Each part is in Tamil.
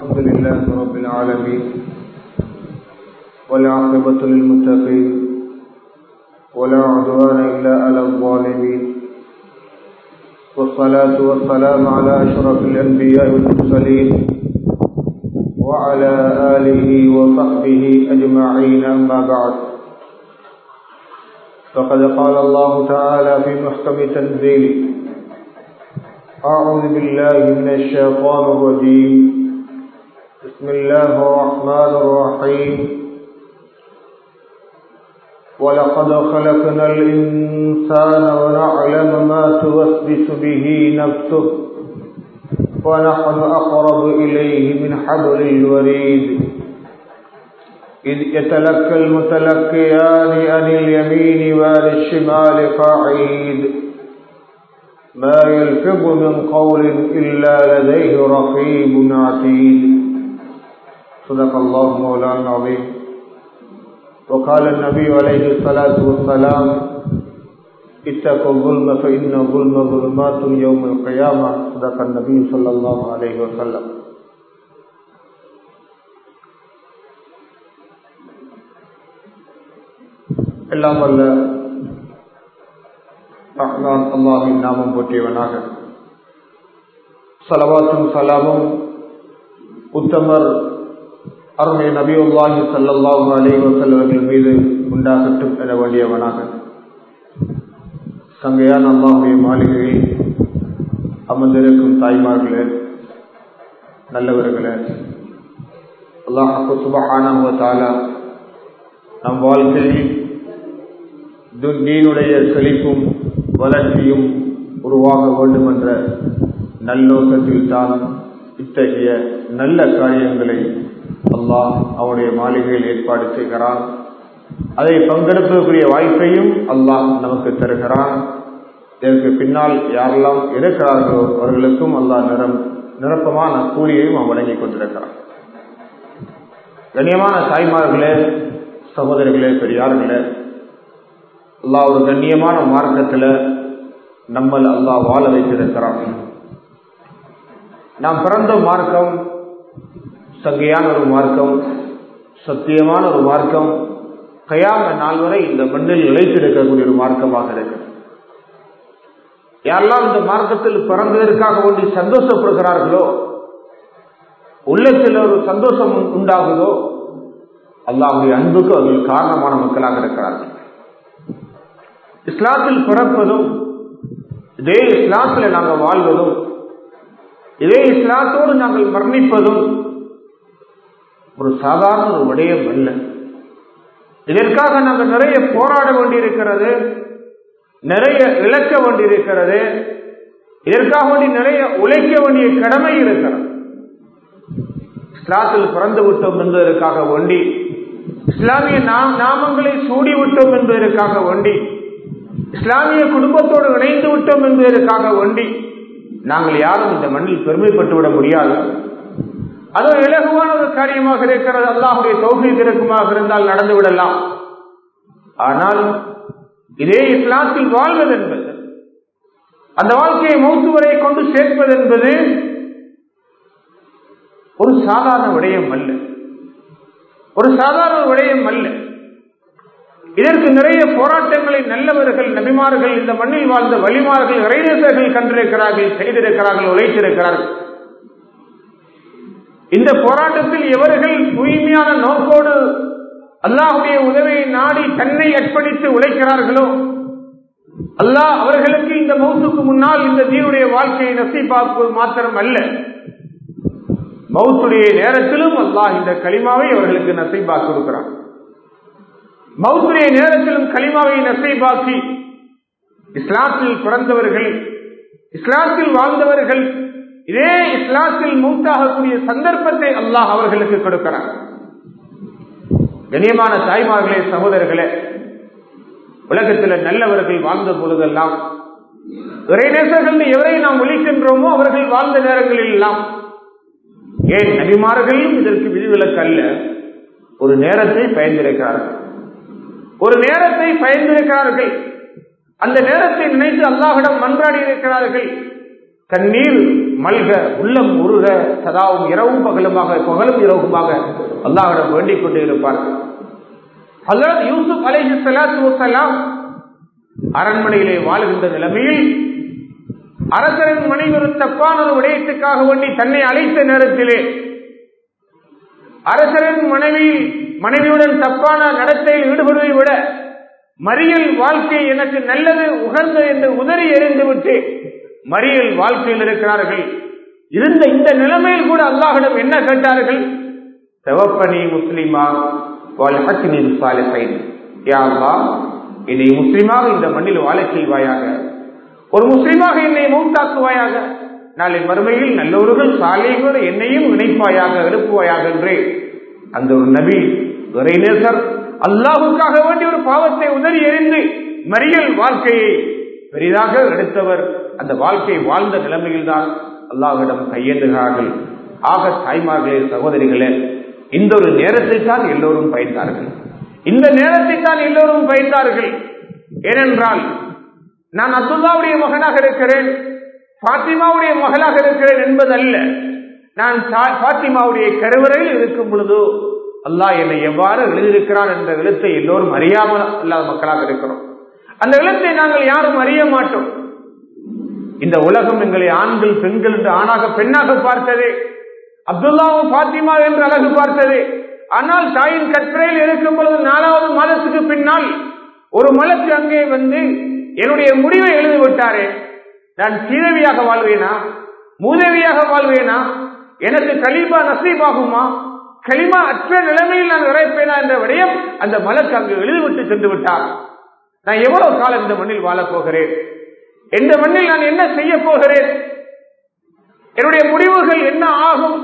الحمد لله رب العالمين والعاقبة للمتقين ولا عدوان إلا على الظالمين والصلاة والسلام على أشرف الأنبياء والمرسلين وعلى آله وصحبه أجمعين أما بعد فقد قال الله تعالى في محكم تنزيله أعوذ بالله من الشيطان الرجيم بسم الله الرحمن الرحيم ولقد خلقنا الإنسان ونعلم ما توسوس به نفسه ونحن أقرب إليه من حبل الوريد إذ يتلقى المتلقيان عن اليمين وعن الشمال قعيد ما يلفظ من قول إلا لديه رقيب عتيد صدق الله مولانا العظيم وقال النبي عليه الصلاة والسلام اتقوا الظلم فإن الظلم ظلمات يوم القيامة صدق النبي صلى الله عليه وسلم எல்லாம் வல்ல ரஹ்மான் அல்லாஹின் நாமம் போற்றியவனாக சலவாத்தும் சலாமும் உத்தமர் அருமை நபியுல்லாஹி சல்லாஹு அலி வசல்லவர்கள் மீது உண்டாகட்டும் என வேண்டியவனாக சங்கையான அல்லாஹுடைய மாளிகையில் அமர்ந்திருக்கும் தாய்மார்களே நல்லவர்களே அல்லாஹு சுபஹானா நம் வாழ்க்கையில் தீனுடைய செழிப்பும் வளர்ச்சியும் உருவாக வேண்டும் என்ற நல்லோக்கத்தில் தான் இத்தகைய நல்ல காரியங்களை அல்லாஹ் அவனுடைய மாளிகையில் ஏற்பாடு செய்கிறான் அதை பங்கெடுப்பதற்குரிய வாய்ப்பையும் அல்லாஹ் நமக்கு தருகிறான் இதற்கு பின்னால் யாரெல்லாம் இருக்கிறார்களோ அவர்களுக்கும் அல்லாஹ் நிறம் நிரப்பமான கூலியையும் அவன் வழங்கிக் கொண்டிருக்கிறான் கண்ணியமான தாய்மார்களே சகோதரர்களே பெரியார்களே அல்லாஹ் ஒரு கண்ணியமான மார்க்கத்தில் நம்மள் அல்லாஹ் வாழ வைத்திருக்கிறான் நாம் பிறந்த மார்க்கம் சங்கையான ஒரு மார்க்கம் சத்தியமான ஒரு மார்க்கம் கையாம நாள் வரை இந்த மண்ணில் நிலைத்திருக்கக்கூடிய ஒரு மார்க்கமாக இருக்கு யாரெல்லாம் இந்த மார்க்கத்தில் பிறந்ததற்காக வேண்டி சந்தோஷப்படுகிறார்களோ உள்ளத்தில் ஒரு சந்தோஷம் உண்டாகுதோ அல்லாஹுடைய அன்புக்கு அவர்கள் காரணமான மக்களாக இருக்கிறார்கள் இஸ்லாத்தில் பிறப்பதும் இதே இஸ்லாத்தில் நாங்கள் வாழ்வதும் இதே இஸ்லாத்தோடு நாங்கள் மரணிப்பதும் ஒரு சாதாரண ஒரு விடயம் அல்ல இதற்காக நாங்கள் நிறைய போராட வேண்டியிருக்கிறது நிறைய இழக்க வேண்டியிருக்கிறது இதற்காக வேண்டி நிறைய உழைக்க வேண்டிய கடமை இருக்கிறது இஸ்லாத்தில் பிறந்து விட்டோம் என்பதற்காக வேண்டி இஸ்லாமிய நாமங்களை சூடி விட்டோம் என்பதற்காக வேண்டி இஸ்லாமிய குடும்பத்தோடு இணைந்து விட்டோம் என்பதற்காக வேண்டி நாங்கள் யாரும் இந்த மண்ணில் பெருமைப்பட்டு விட முடியாது அது ஒரு இலகுவான ஒரு காரியமாக இருக்கிறது அல்லாஹுடைய தௌகை திறக்குமாக இருந்தால் நடந்து விடலாம் ஆனால் இதே இஸ்லாத்தில் வாழ்வது என்பது அந்த வாழ்க்கையை மௌத்து வரை கொண்டு சேர்ப்பது என்பது ஒரு சாதாரண விடயம் அல்ல ஒரு சாதாரண விடயம் அல்ல இதற்கு நிறைய போராட்டங்களை நல்லவர்கள் நபிமார்கள் இந்த மண்ணில் வாழ்ந்த வழிமார்கள் இறைநேசர்கள் கண்டிருக்கிறார்கள் செய்திருக்கிறார்கள் உழைத்திருக்கிறார்கள் இந்த போராட்டத்தில் எவர்கள் தூய்மையான நோக்கோடு அல்லாஹுடைய உதவியை நாடி தன்னை அர்ப்பணித்து உழைக்கிறார்களோ அல்லாஹ் அவர்களுக்கு இந்த மௌத்துக்கு முன்னால் இந்த தீனுடைய வாழ்க்கையை நசீபாக்குவது மாத்திரம் அல்ல மௌத்துடைய நேரத்திலும் அல்லாஹ் இந்த களிமாவை அவர்களுக்கு நசைபாக்கி கொடுக்கிறான் மௌத்துடைய நேரத்திலும் களிமாவை நசைபாக்கி இஸ்லாத்தில் பிறந்தவர்கள் இஸ்லாத்தில் வாழ்ந்தவர்கள் இதே இஸ்லாத்தில் மூத்தாகக்கூடிய சந்தர்ப்பத்தை அல்லாஹ் அவர்களுக்கு கொடுக்கிறார் கண்ணியமான தாய்மார்களே சகோதரர்களே உலகத்தில் நல்லவர்கள் வாழ்ந்த பொழுதெல்லாம் இறைநேசர்கள் எவரை நாம் ஒழிக்கின்றோமோ அவர்கள் வாழ்ந்த நேரங்களில் எல்லாம் ஏன் நபிமார்களும் இதற்கு விதிவிலக்கு அல்ல ஒரு நேரத்தை பயந்திருக்கிறார்கள் ஒரு நேரத்தை பயந்திருக்கிறார்கள் அந்த நேரத்தை நினைத்து அல்லாஹிடம் மன்றாடி இருக்கிறார்கள் கண்ணீர் மல்க உள்ளம் உருக சதாவும் இரவும் பகலுமாக பகலும் இரவுமாக அல்லாஹிடம் வேண்டிக் கொண்டு இருப்பார்கள் ஹசரத் யூசுப் அலைஹி ஸலாத்து வஸலாம் அரண்மனையிலே வாழ்கின்ற நிலைமையில் அரசரின் மனைவி ஒரு தப்பான ஒரு விடயத்துக்காக வேண்டி தன்னை அழைத்த நேரத்திலே அரசரின் மனைவி மனைவியுடன் தப்பான நடத்தையில் ஈடுபடுவதை விட மறியல் வாழ்க்கை எனக்கு நல்லது உகந்தது என்று உதறி எறிந்துவிட்டு மறியல் வாழ்க்கையில் இருக்கிறார்கள் இருந்த இந்த நிலைமையில் கூட அல்லாஹிடம் என்ன கேட்டார்கள் செவப்பனி முஸ்லிமா என்னை முஸ்லிமாக இந்த மண்ணில் வாழச் செய்வாயாக ஒரு முஸ்லிமாக என்னை மூத்தாக்குவாயாக நாளை மறுமையில் நல்லவர்கள் சாலைகளோடு என்னையும் இணைப்பாயாக எழுப்புவாயாக என்று அந்த ஒரு நபி இறைநேசர் அல்லாஹுக்காக வேண்டிய ஒரு பாவத்தை உதறி எறிந்து மறியல் வாழ்க்கையை பெரிதாக எடுத்தவர் அந்த வாழ்க்கை வாழ்ந்த நிலைமையில் தான் அல்லாஹிடம் கையேந்துகிறார்கள் ஆக தாய்மார்களே சகோதரிகளே இந்த ஒரு நேரத்தை தான் எல்லோரும் பயந்தார்கள் இந்த நேரத்தை தான் எல்லோரும் பயந்தார்கள் ஏனென்றால் நான் அப்துல்லாவுடைய மகனாக இருக்கிறேன் பாத்திமாவுடைய மகளாக இருக்கிறேன் என்பதல்ல நான் பாத்திமாவுடைய கருவறையில் இருக்கும் பொழுது அல்லாஹ் என்னை எவ்வாறு எழுதியிருக்கிறான் என்ற எழுத்தை எல்லோரும் அறியாமல் அல்லாத மக்களாக இருக்கிறோம் அந்த எழுத்தை நாங்கள் யாரும் அறிய மாட்டோம் இந்த உலகம் எங்களை ஆண்கள் பெண்கள் என்று ஆணாக பெண்ணாக பார்த்ததே அப்துல்லாவும் பாத்திமா என்று அழகு பார்த்ததே ஆனால் தாயின் கற்பனையில் இருக்கும் பொழுது நாலாவது மாதத்துக்கு பின்னால் ஒரு மலக்கு அங்கே வந்து என்னுடைய முடிவை எழுதி விட்டாரே நான் சீதவியாக வாழ்வேனா மூதேவியாக வாழ்வேனா எனக்கு கலிமா நசீபாகுமா களிமா அற்ற நிலைமையில் நான் இறைப்பேனா என்ற விடயம் அந்த மலக்கு அங்கு எழுதிவிட்டு சென்று விட்டார் நான் எவ்வளவு காலம் இந்த மண்ணில் வாழப் போகிறேன் இந்த மண்ணில் நான் என்ன செய்ய போகிறேன் என்னுடைய முடிவுகள் என்ன ஆகும்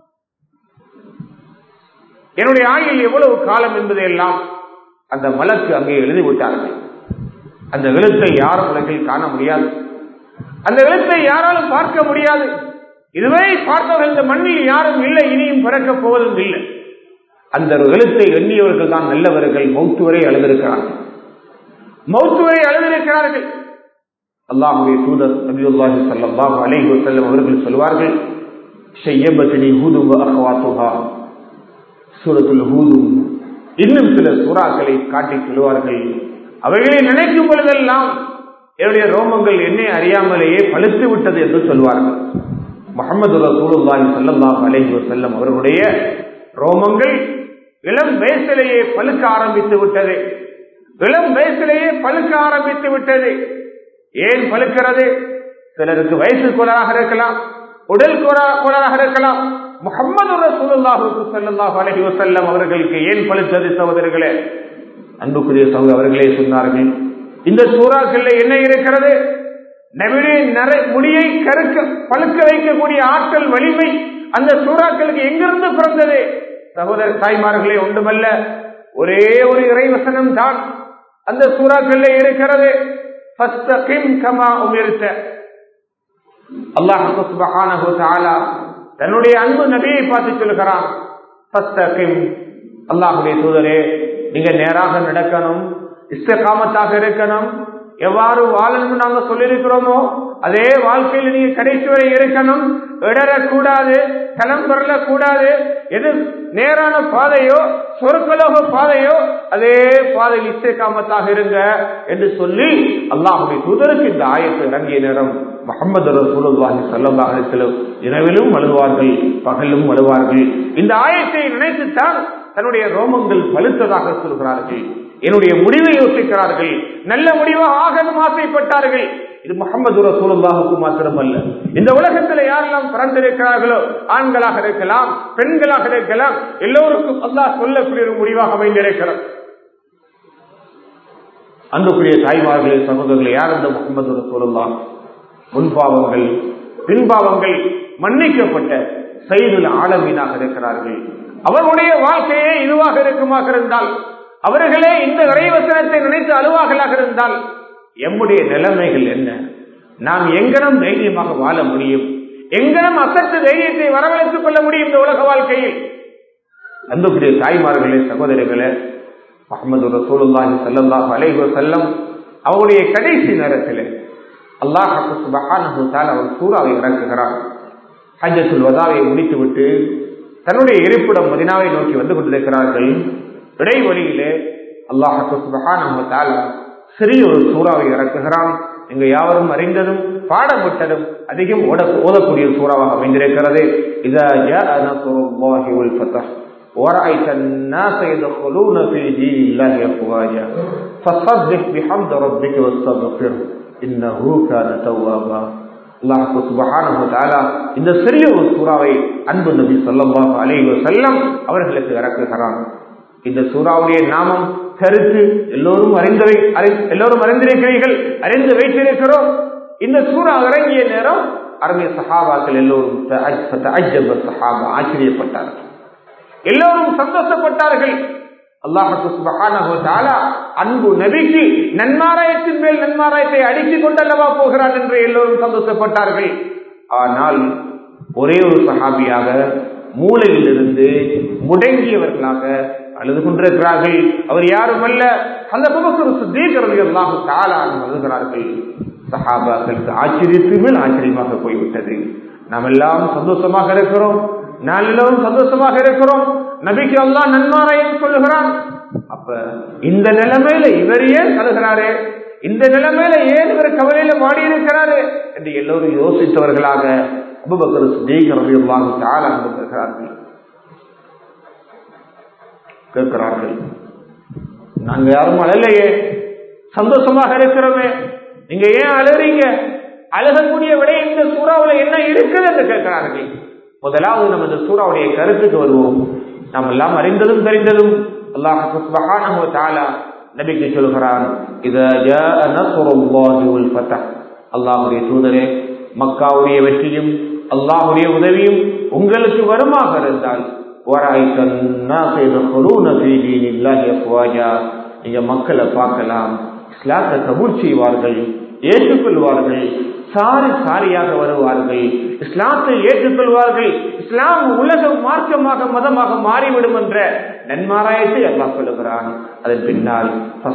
என்னுடைய ஆயுள் எவ்வளவு காலம் என்பதையெல்லாம் அந்த மலக்கு அங்கே எழுதிவிட்டார்கள் அந்த எழுத்தை யாரும் உலகில் காண முடியாது அந்த எழுத்தை யாராலும் பார்க்க முடியாது இதுவரை பார்த்தவர்கள் இந்த மண்ணில் யாரும் இல்லை இனியும் பிறக்க போவதும் இல்லை அந்த எழுத்தை எண்ணியவர்கள் தான் நல்லவர்கள் மௌத்து வரை அழுதிருக்கிறார்கள் மௌத்து வரை அழுதிருக்கிறார்கள் அல்லாஹுடைய தூதர் நபியுல்லாஹி ஸல்லல்லாஹு அலைஹி வஸல்லம் அவர்கள் சொல்வார்கள் ஷையபத்னி ஹூது வ அஹ்வாத்துஹா சூரத்துல் ஹூது இன்னும் சில சூறாக்களை காட்டி சொல்வார்கள் அவைகளை நினைக்கும் பொழுதெல்லாம் என்னுடைய ரோமங்கள் என்னை அறியாமலேயே பழுத்து விட்டது என்று சொல்வார்கள் முகமது ரசூலுல்லாஹி ஸல்லல்லாஹு அலைஹி வஸல்லம் அவர்களுடைய ரோமங்கள் இளம் வயசிலேயே பழுக்க ஆரம்பித்து விட்டது இளம் வயசிலேயே பழுக்க ஆரம்பித்து விட்டது ஏன் பழுக்கிறது சிலருக்கு வயசு கோளாறாக இருக்கலாம் உடல் கோளாறாக இருக்கலாம் முகமது ரசூலுல்லாஹுக்கு ஸல்லல்லாஹு அலைஹி வஸல்லம் அவர்களுக்கு ஏன் பழுத்தது சகோதரர்களே அன்புக்குரிய சகோதர அவர்களே சொன்னார்கள் இந்த சூறாக்கள்ல என்ன இருக்கிறது நபியுடைய நரை முடியை கருக்க பழுக்க வைக்கக்கூடிய ஆற்றல் வலிமை அந்த சூறாக்களுக்கு எங்கிருந்து பிறந்தது சகோதர தாய்மார்களே ஒன்றுமல்ல ஒரே ஒரு இறைவசனம் தான் அந்த சூறாக்கள்ல இருக்கிறது தன்னுடைய அன்பு நபியை பார்த்து சொல்லுகிறான் அல்லாஹுடைய தூதரே நீங்க நேராக நடக்கணும் இஷ்டகாமத்தாக இருக்கணும் எவ்வாறு வாழணும் நாங்க சொல்லியிருக்கிறோமோ அதே வாழ்க்கையில் நீங்க கடைசி வரை இருக்கணும் இடரக்கூடாது களம் கூடாது எது நேரான பாதையோ சொற்கலோக பாதையோ அதே பாதையில் இசைக்காமத்தாக இருங்க என்று சொல்லி அல்லாஹுடைய தூதருக்கு இந்த ஆயத்து இறங்கிய நேரம் முகமது ரசூலுல்லாஹி ஸல்லல்லாஹு அலைஹி வஸல்லம் இரவிலும் அழுவார்கள் பகலும் அழுவார்கள் இந்த ஆயத்தை நினைத்துத்தான் தன்னுடைய ரோமங்கள் பழுத்ததாக சொல்கிறார்கள் என்னுடைய முடிவை யோசிக்கிறார்கள் நல்ல முடிவாக ஆகணும் ஆசைப்பட்டார்கள் இது முகமது ரசூலுல்லாஹுக்கு மாத்திரமல்ல இந்த உலகத்தில் யாரெல்லாம் பிறந்திருக்கிறார்களோ ஆண்களாக இருக்கலாம் பெண்களாக இருக்கலாம் எல்லோருக்கும் அல்லாஹ் சொல்லக்கூடிய ஒரு முடிவாக அமைந்திருக்கிறது அன்புக்குரிய தாய்மார்களே சகோதரர்களே யார் அந்த முகமது ரசூலுல்லாஹ் முன்பாவங்கள் பின்பாவங்கள் மன்னிக்கப்பட்ட செய்துல ஆலமீனாக இருக்கிறார்கள் அவர்களுடைய வாழ்க்கையே இதுவாக இருக்குமாக இருந்தால் அவர்களே இந்த இறைவசனத்தை நினைத்து அழுவாகலாக இருந்தால் எம்முடைய நிலைமைகள் என்ன நாம் எங்கனம் தைரியமாக வாழ முடியும் எங்கனம் அசத்து தைரியத்தை வரவழைத்துக் கொள்ள முடியும் இந்த உலக வாழ்க்கையில் அன்புக்குரிய தாய்மார்களே சகோதரிகளே முகமது ரசூலுல்லாஹி ஸல்லல்லாஹு அலைஹி வஸல்லம் அவருடைய கடைசி நேரத்தில் அல்லாஹ் சுப்ஹானஹு தஆலா ஒரு சூறாவை இறக்குகிறார் ஹஜ்ஜத்துல் வதாவை முடித்துவிட்டு தன்னுடைய இருப்பிடம் மதினாவை நோக்கி வந்து கொண்டிருக்கிறார்கள் இடைவெளியிலே அல்லாஹு சுபஹானஹு தஆலா சிறிய ஒரு சூறாவை இறக்குகிறான் இங்கு யாவரும் அறிந்ததும் பாடம் விட்டதும் அதிகம் ஓட ஓதக்கூடிய சூறாவாக அமைந்திருக்கிறது இதா ஜாஅ நஸ்ருல்லாஹி வல் ஃபத்ஹ் ورأيت الناس يدخلون في دين الله أفواجا فصدق بحمد ربك واستغفره إنه كان توابا அல்லாஹு சுபஹானஹு தஆலா இந்த சிறிய ஒரு சூறாவை அன்பு நபி ஸல்லல்லாஹு அலைஹி வஸல்லம் அவர்களுக்கு இறக்குகிறான் இந்த சூறாவுடைய நாமம் கருத்து எல்லோரும் அறிந்தவை எல்லோரும் அறிந்திருக்கிறீர்கள் அறிந்து வைத்திருக்கிறோம் இந்த சூறா இறங்கிய நேரம் அரபிய சஹாபாக்கள் எல்லோரும் சஹாபா ஆச்சரியப்பட்டார்கள் எல்லோரும் சந்தோஷப்பட்டார்கள் அல்லாஹு சுபஹானஹு தஆலா அன்பு நபிக்கு நன்மாராயத்தின் மேல் நன்மாராயத்தை அடித்துக் கொண்டல்லவா போகிறான் என்று எல்லோரும் சந்தோஷப்பட்டார்கள் ஆனால் ஒரே ஒரு சஹாபியாக மூளையிலிருந்து முடங்கியவர்களாக அழுது கொண்டிருக்கிறார்கள் அவர் யாரும் அல்ல அந்த புகசர் சுத்தீகரவி அல்லாஹு தாலா அழுகிறார்கள் சஹாபாக்களுக்கு ஆச்சரியத்து மேல் ஆச்சரியமாக போய்விட்டது நாம் எல்லாம் சந்தோஷமாக இருக்கிறோம் நான் எல்லோரும் சந்தோஷமாக இருக்கிறோம் நபிக்கு அல்லா நன்மாராயம் சொல்லுகிறான் அப்ப இந்த நிலைமையில இவர் ஏன் அழுகிறாரு இந்த நிலைமையில ஏன் இவர் கவலையில மாடி இருக்கிறாரு என்று எல்லோரும் யோசித்தவர்களாக அபுபக்கர் சுதீகரவி அல்லாஹு தாலா இருக்கிறார்கள் கேட்கிறார்கள் நாங்க யாரும் அழலையே சந்தோஷமாக இருக்கிறோமே நீங்க ஏன் அழுறீங்க அழுகக்கூடிய விட இந்த சூறாவில் என்ன இருக்குது என்று கேட்கிறார்கள் முதலாவது நம்ம இந்த சூறாவுடைய கருத்துக்கு வருவோம் நாம் எல்லாம் அறிந்ததும் தெரிந்ததும் அல்லாஹ் நபிக்கு சொல்கிறான் அல்லாஹுடைய தூதரே மக்காவுடைய வெற்றியும் அல்லாஹுடைய உதவியும் உங்களுக்கு வருமாக இருந்தால் நீங்க மக்களை பார்க்கலாம் இஸ்லாத்தை கபூர் செய்வார்கள் ஏற்றுக்கொள்வார்கள் சாரி சாரியாக வருவார்கள் இஸ்லாத்தை ஏற்றுக்கொள்வார்கள் இஸ்லாம் உலக மார்க்கமாக மதமாக மாறிவிடும் என்ற நன்மாராயத்தை அல்லாஹ் சொல்லுகிறான் அதன் பின்னால்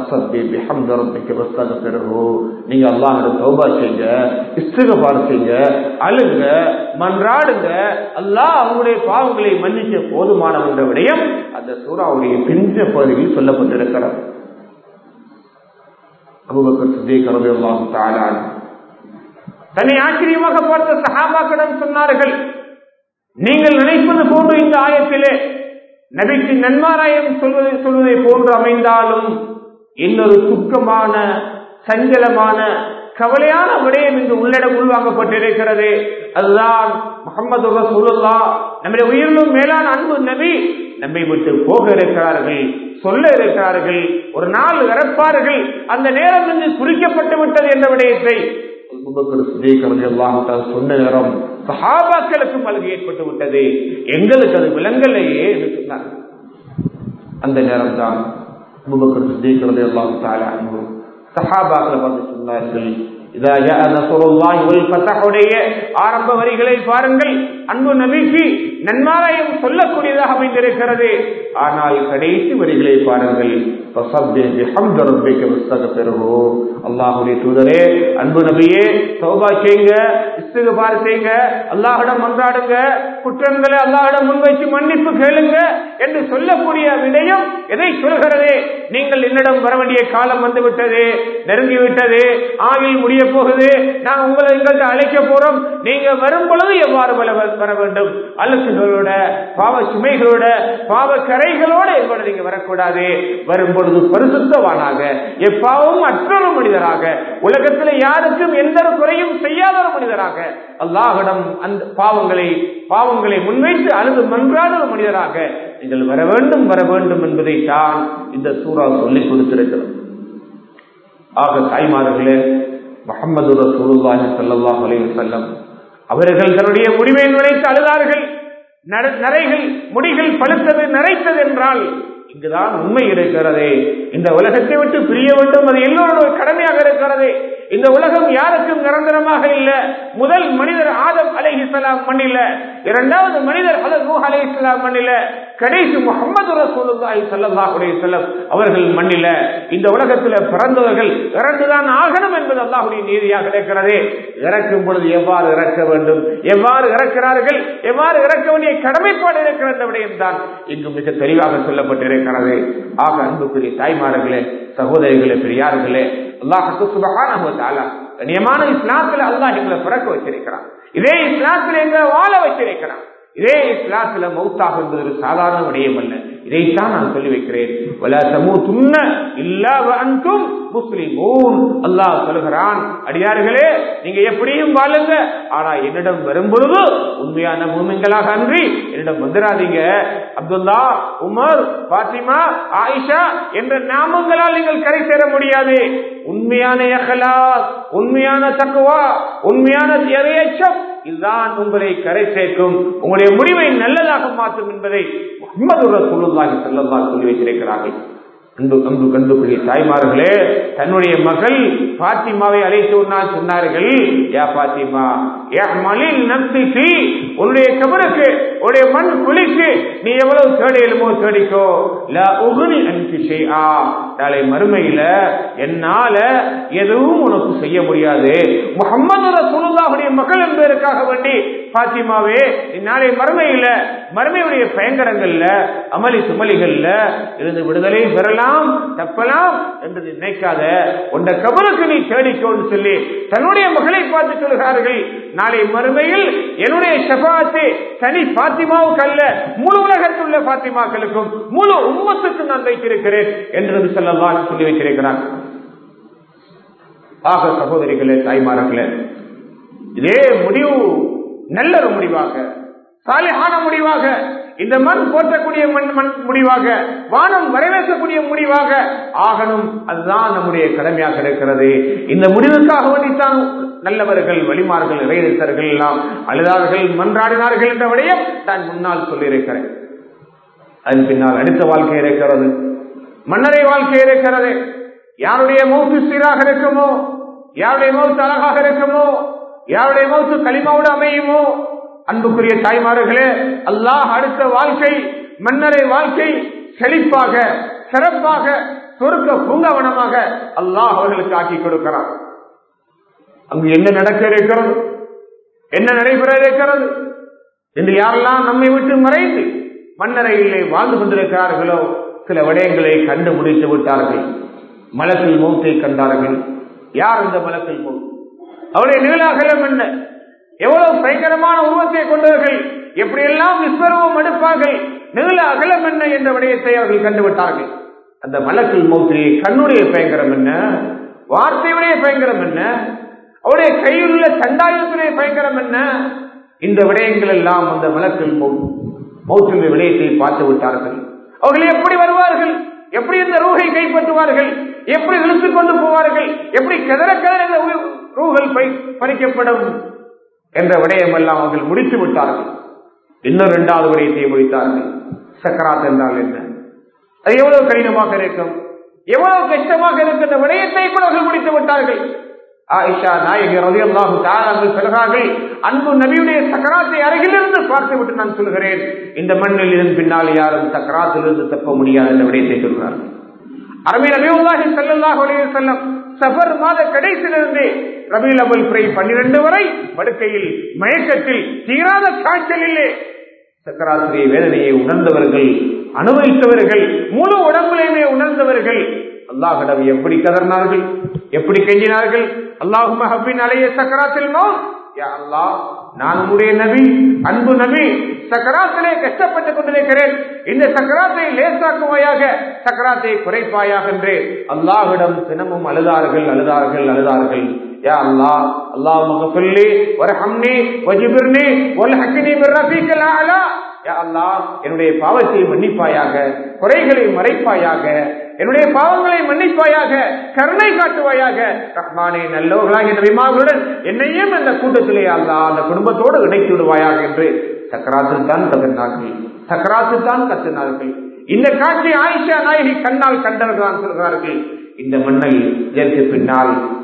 நீங்க அல்லாஹிடம் தௌபா செய்யுங்க இஸ்திகபார் செய்யுங்க அழுங்க மன்றாடுங்க அல்லாஹ் அவங்களுடைய பாவங்களை மன்னிக்க போதுமானவன் என்ற விடயம் அந்த சூறாவுடைய பிஞ்ச பகுதியில் சொல்லப்பட்டிருக்கிறது அபுபக்கர் சித்திக் ரலியல்லாஹு தஆலா தன்னை ஆச்சரியமாக பார்த்த சஹாபாக்களிடம் சொன்னார்கள் நீங்கள் நினைப்பது போன்று இந்த ஆயத்திலே நபிக்கு நன்மாராயம் சொல்வதை சொல்வதை போன்று அமைந்தாலும் இன்னொரு துக்கமான சஞ்சலமான கவலையான விடயம் இங்கு உள்ளிடம் உள்வாங்கப்பட்டிருக்கிறது அதுதான் முகமது ரசூலுல்லா நம்முடைய உயிரிலும் மேலான அன்பு நபி நம்மை விட்டு போக இருக்கிறார்கள் சொல்ல இருக்கிறார்கள் ஒரு நாள் இறப்பார்கள் அந்த நேரம் இங்கு குறிக்கப்பட்டு விட்டது என்ற விடயத்தை சொன்ன நேரம் சஹாபாக்களுக்கும் அழுகை ஏற்பட்டு விட்டது எங்களுக்கு அது விலங்கலையே என்று சொன்னார் அந்த நேரம் தான் அபுபக்கர் சித்திக் ரலியல்லாஹு தஆலா அன்ஹு சஹாபாக்களை பார்த்து சொன்னார்கள் இதா ஜாஅ நஸ்ருல்லாஹி வல் ஃபத்ஹுடைய ஆரம்ப வரிகளை பாருங்கள் அன்பு நபிக்கு நன்மாராயம் சொல்லக்கூடியதாக அமைந்திருக்கிறது ஆனால் கடைசி வரிகளை பாருங்கள் அல்லாஹுடைய தூதரே அன்பு நபியே சௌபா செய்யுங்க இஸ்திகபார் செய்யுங்க அல்லாஹிடம் மன்றாடுங்க குற்றங்களை அல்லாஹிடம் முன்வைத்து மன்னிப்பு கேளுங்க என்று சொல்லக்கூடிய விடயம் எதை சொல்கிறதே நீங்கள் என்னிடம் வர வேண்டிய காலம் வந்து விட்டது நெருங்கி விட்டது ஆயில் முடிய போகுது நான் உங்களை எங்கள்கிட்ட அழைக்க போறோம் நீங்க வரும் பொழுது எவ்வாறு வர வேண்டும் அழுக்குகளோட பாவ சுமைகளோட பாவ கரைகளோட எங்களோட நீங்க வரக்கூடாது வரும் பொழுது பரிசுத்தவானாக எப்பாவும் மற்றொரு மனிதராக உலகத்தில் யாருக்கும் எந்த ஒரு குறையும் செய்யாத ஒரு மனிதராக அல்லாஹிடம் அந்த பாவங்களை பாவங்களை முன்வைத்து அழுது மன்றாத ஒரு மனிதராக நீங்கள் வர வேண்டும் வர வேண்டும் என்பதை தான் இந்த சூறா சொல்லிக் கொடுத்திருக்கிறது ஆக தாய்மார்களே முகமது ரசூலுல்லாஹி ஸல்லல்லாஹு அலைஹி வஸல்லம் அவர்கள் தன்னுடைய முடிவை நுழைத்து அழுதார்கள் நரைகள் முடிகள் பழுத்தது நரைத்தது என்றால் இங்குதான் உண்மை இருக்கிறது இந்த உலகத்தை விட்டு பிரிய வேண்டும் அது எல்லோருடைய கடமையாக இருக்கிறது இந்த உலகம் யாருக்கும் நிரந்தரமாக இல்ல முதல் மனிதர் ஆதம் அலைஹிஸ்லாம் மண்ணில இரண்டாவது மனிதர் ஹலத் நூஹ் அலைஹிஸ்லாம் மண்ணில கடைசி முகமது ரசூலுல்லாஹி ஸல்லல்லாஹு அலைஹி வஸல்லம் அவர்கள் மண்ணில இந்த உலகத்துல பிறந்தவர்கள் இறந்துதான் ஆகணும் என்பது அல்லாஹ்வுடைய நீதியாக இருக்கிறது இறக்கும் பொழுது எவ்வாறு இறக்க வேண்டும் எவ்வாறு இறக்கிறார்கள் எவ்வாறு இறக்க வேண்டிய கடமைப்பாடு இருக்கிற இந்த விடயம் தான் இங்கு மிக தெளிவாக சொல்லப்பட்டிருக்கிறது ஆக அன்புக்குரிய தாய்மார்களே சகோதரிகளே பெரியார்களே அல்லாஹுக்கு சுபகான கண்ணியமான இஸ்லாத்துல அல்லாஹ் எங்களை பிறக்க வச்சிருக்கிறான் இதே இஸ்லாத்துல எங்களை வாழ வச்சிருக்கிறான் இதே இஸ்லாத்துல மௌத்தாக என்பது ஒரு சாதாரண விடயம் அல்ல இதைத்தான் நான் சொல்லி வைக்கிறேன் வல சமூத்துன்ன இல்லா அன்கும் முஸ்லிமூன் அல்லாஹ் சொல்கிறான் அடியார்களே நீங்க எப்படியும் வாழுங்க ஆனா என்னிடம் வரும்பொழுது உண்மையான மூமிங்களாக அன்றி என்னிடம் வந்துடாதீங்க அப்துல்லா உமர் பாத்திமா ஆயிஷா என்ற நாமங்களால் நீங்கள் கரை சேர முடியாது உண்மையான எஹலாஸ் உண்மையான தக்குவா உண்மையான இறையச்சம் இதுதான் உங்களை கரை சேர்க்கும் உங்களுடைய முடிவை நல்லதாக மாற்றும் என்பதை முகமது ரசூலுல்லாஹி ஸல்லல்லாஹு சொல்லி வைத்திருக்கிறார்கள் அன்பு அன்பு கண்டுபிடி தாய்மார்களே தன்னுடைய மகள் பாத்திமாவை அழைத்து உன்னால் சொன்னார்கள் யா பாத்திமா மலில் நம்பிக்கை உன்னுடைய கபருக்கு உன்னுடைய மண் குளிக்கு நீ எவ்வளவு தேடியலுமோ தேடிக்கோ ல உகுனி அன்பு செய்யா நாளை மறுமையில என்னால எதுவும் உனக்கு செய்ய முடியாது முகமது ரசூலுல்லாஹுடைய மகள் என்பதற்காக வேண்டி பாத்திமாவே நாளை மறுமையில மறுமையுடைய பயங்கரங்கள்ல அமளி சுமலிகள்ல இருந்து விடுதலை பெறலாம் தப்பலாம் என்று நினைக்காத உண்ட கபருக்கு நீ தேடிக்கோன்னு சொல்லி தன்னுடைய மகளை பார்த்து சொல்கிறார்கள் நாளை மறுமையில் என்னுடைய ஷபாத்து தனி பாத்திமாவுக்கு அல்ல முழு உலகத்தில் உள்ள பாத்திமாக்களுக்கும் முழு உம்மத்துக்கும் நான் வைத்திருக்கிறேன் என்று சொல்லலாம் சொல்லி வைத்திருக்கிறார் ஆக சகோதரிகளே தாய்மார்களே இதே முடிவு நல்ல ஒரு முடிவாக சாலியான முடிவாக இந்த மண் போற்றக்கூடிய மண் மண் முடிவாக வானம் வரவேற்கக்கூடிய முடிவாக ஆகணும் அதுதான் நம்முடைய கடமையாக இருக்கிறது இந்த முடிவுக்காக வேண்டித்தான் நல்லவர்கள் வழிமார்கள் இறையத்தர்கள் எல்லாம் அழுதார்கள் மன்றாடினார்கள் என்ற விடயம் நான் முன்னால் சொல்லியிருக்கிறேன் அதன் பின்னால் அடுத்த வாழ்க்கை இருக்கிறது மன்னரை வாழ்க்கை இருக்கிறது யாருடைய மௌத்து சீராக இருக்குமோ யாருடைய மௌத்து அழகாக இருக்குமோ யாருடைய மௌத்து களிமாவோடு அமையுமோ அன்புக்குரிய தாய்மார்களே அல்லாஹ் அடுத்த வாழ்க்கை மன்னரை வாழ்க்கை செழிப்பாக சிறப்பாக சொருக்க பூங்காவனமாக அல்லாஹ் அவர்களுக்கு ஆக்கி கொடுக்கிறார் அங்கு என்ன நடக்க இருக்கிறது என்ன நடைபெற இருக்கிறது என்று யாரெல்லாம் நம்மை விட்டு மறைந்து மன்னரையிலே வாழ்ந்து கொண்டிருக்கிறார்களோ சில விடயங்களை கண்டு முடித்து விட்டார்கள் மலத்தில் மூத்தை கண்டார்கள் யார் இந்த மலத்தில் மூ அவருடைய நீளாகலம் என்ன எவ்வளவு பயங்கரமான உருவத்தை கொண்டவர்கள் எப்படியெல்லாம் விஸ்வரூபம் எடுப்பார்கள் நீள அகலம் என்ன என்ற விடயத்தை அவர்கள் கண்டுவிட்டார்கள் அந்த மலக்கில் மௌத்தி கண்ணுடைய பயங்கரம் என்ன வார்த்தையுடைய பயங்கரம் என்ன அவருடைய கையில் உள்ள சண்டாயுடைய பயங்கரம் என்ன இந்த விடயங்கள் எல்லாம் அந்த மலக்கில் மௌத்தின் விடயத்தை பார்த்து விட்டார்கள் அவர்கள் எப்படி வருவார்கள் எப்படி இந்த ரூகை கைப்பற்றுவார்கள் எப்படி இழுத்துக் கொண்டு போவார்கள் எப்படி கதற கதற ரூகள் பறிக்கப்படும் என்ற விடயம் எல்லாம் அவர்கள் முடித்து விட்டார்கள் இன்னும் இரண்டாவது விடயத்தை முடித்தார்கள் சக்கராத் என்றால் என்ன அது எவ்வளவு கடினமாக இருக்கும் எவ்வளவு கஷ்டமாக இருக்கின்ற விடயத்தை கூட அவர்கள் முடித்து விட்டார்கள் ஆயிஷா நாயகி ரவி அல்லாஹு தாராங்கள் சொல்கிறார்கள் அன்பு நபியுடைய சக்கராத்தை அருகிலிருந்து பார்த்து விட்டு நான் சொல்கிறேன் இந்த மண்ணில் இதன் பின்னால் யாரும் சக்கராத்திலிருந்து தப்ப முடியாது என்ற விடயத்தை சொல்கிறார்கள் அரபி நபியுல்லாஹி சல்லாஹ் அலைய செல்லம் சஃபர் மாத கடைசியிலிருந்து ரபில் அபுல் பிறை பன்னிரண்டு வரை படுக்கையில் மயக்கத்தில் தீராத காய்ச்சலிலே சக்கராத்திரிய வேதனையை உணர்ந்தவர்கள் அனுபவித்தவர்கள் முழு உடம்புலையுமே உணர்ந்தவர்கள் அல்லாஹிடம் எப்படி கதர்னார்கள் எப்படி கெஞ்சினார்கள் அல்லாஹும் ஹப்பின் அலைய சக்கராத்தில் அல்லாஹ் நான் உன்னுடைய நபி அன்பு நபி சக்கராத்திலே கஷ்டப்பட்டுக் கொண்டிருக்கிறேன் இந்த சக்கராத்தை லேசாக்குவாயாக சக்கராத்தை குறைப்பாயாக என்று அல்லாஹிடம் தினமும் அழுதார்கள் அழுதார்கள் அழுதார்கள் யா அல்லாஹ் அல்லாஹ் மகஃபில்லி வரஹம்னி வஜிபிர்னி வல்ஹக்கினி பிர்ரஃபீக்கல் அலா யா அல்லாஹ் என்னுடைய பாவத்தை மன்னிப்பாயாக குறைகளை மறைப்பாயாக என்னுடைய பாவங்களை மன்னிப்பாயாக கருணை காட்டுவாயாக ரஹ்மானே நல்லவர்களாக என்ற விமாவுடன் என்னையும் அந்த கூட்டத்திலே அல்லா அந்த குடும்பத்தோடு இணைத்து விடுவாயாக என்று சக்கராத்தில் தான் கத்தினார்கள் சக்கராத்தில் தான் கத்தினார்கள் இந்த காட்சி ஆயிஷா நாயகி கண்ணால் கண்டவர்கள் தான் சொல்கிறார்கள் இந்த மண்ணை இதற்கு பின்னால்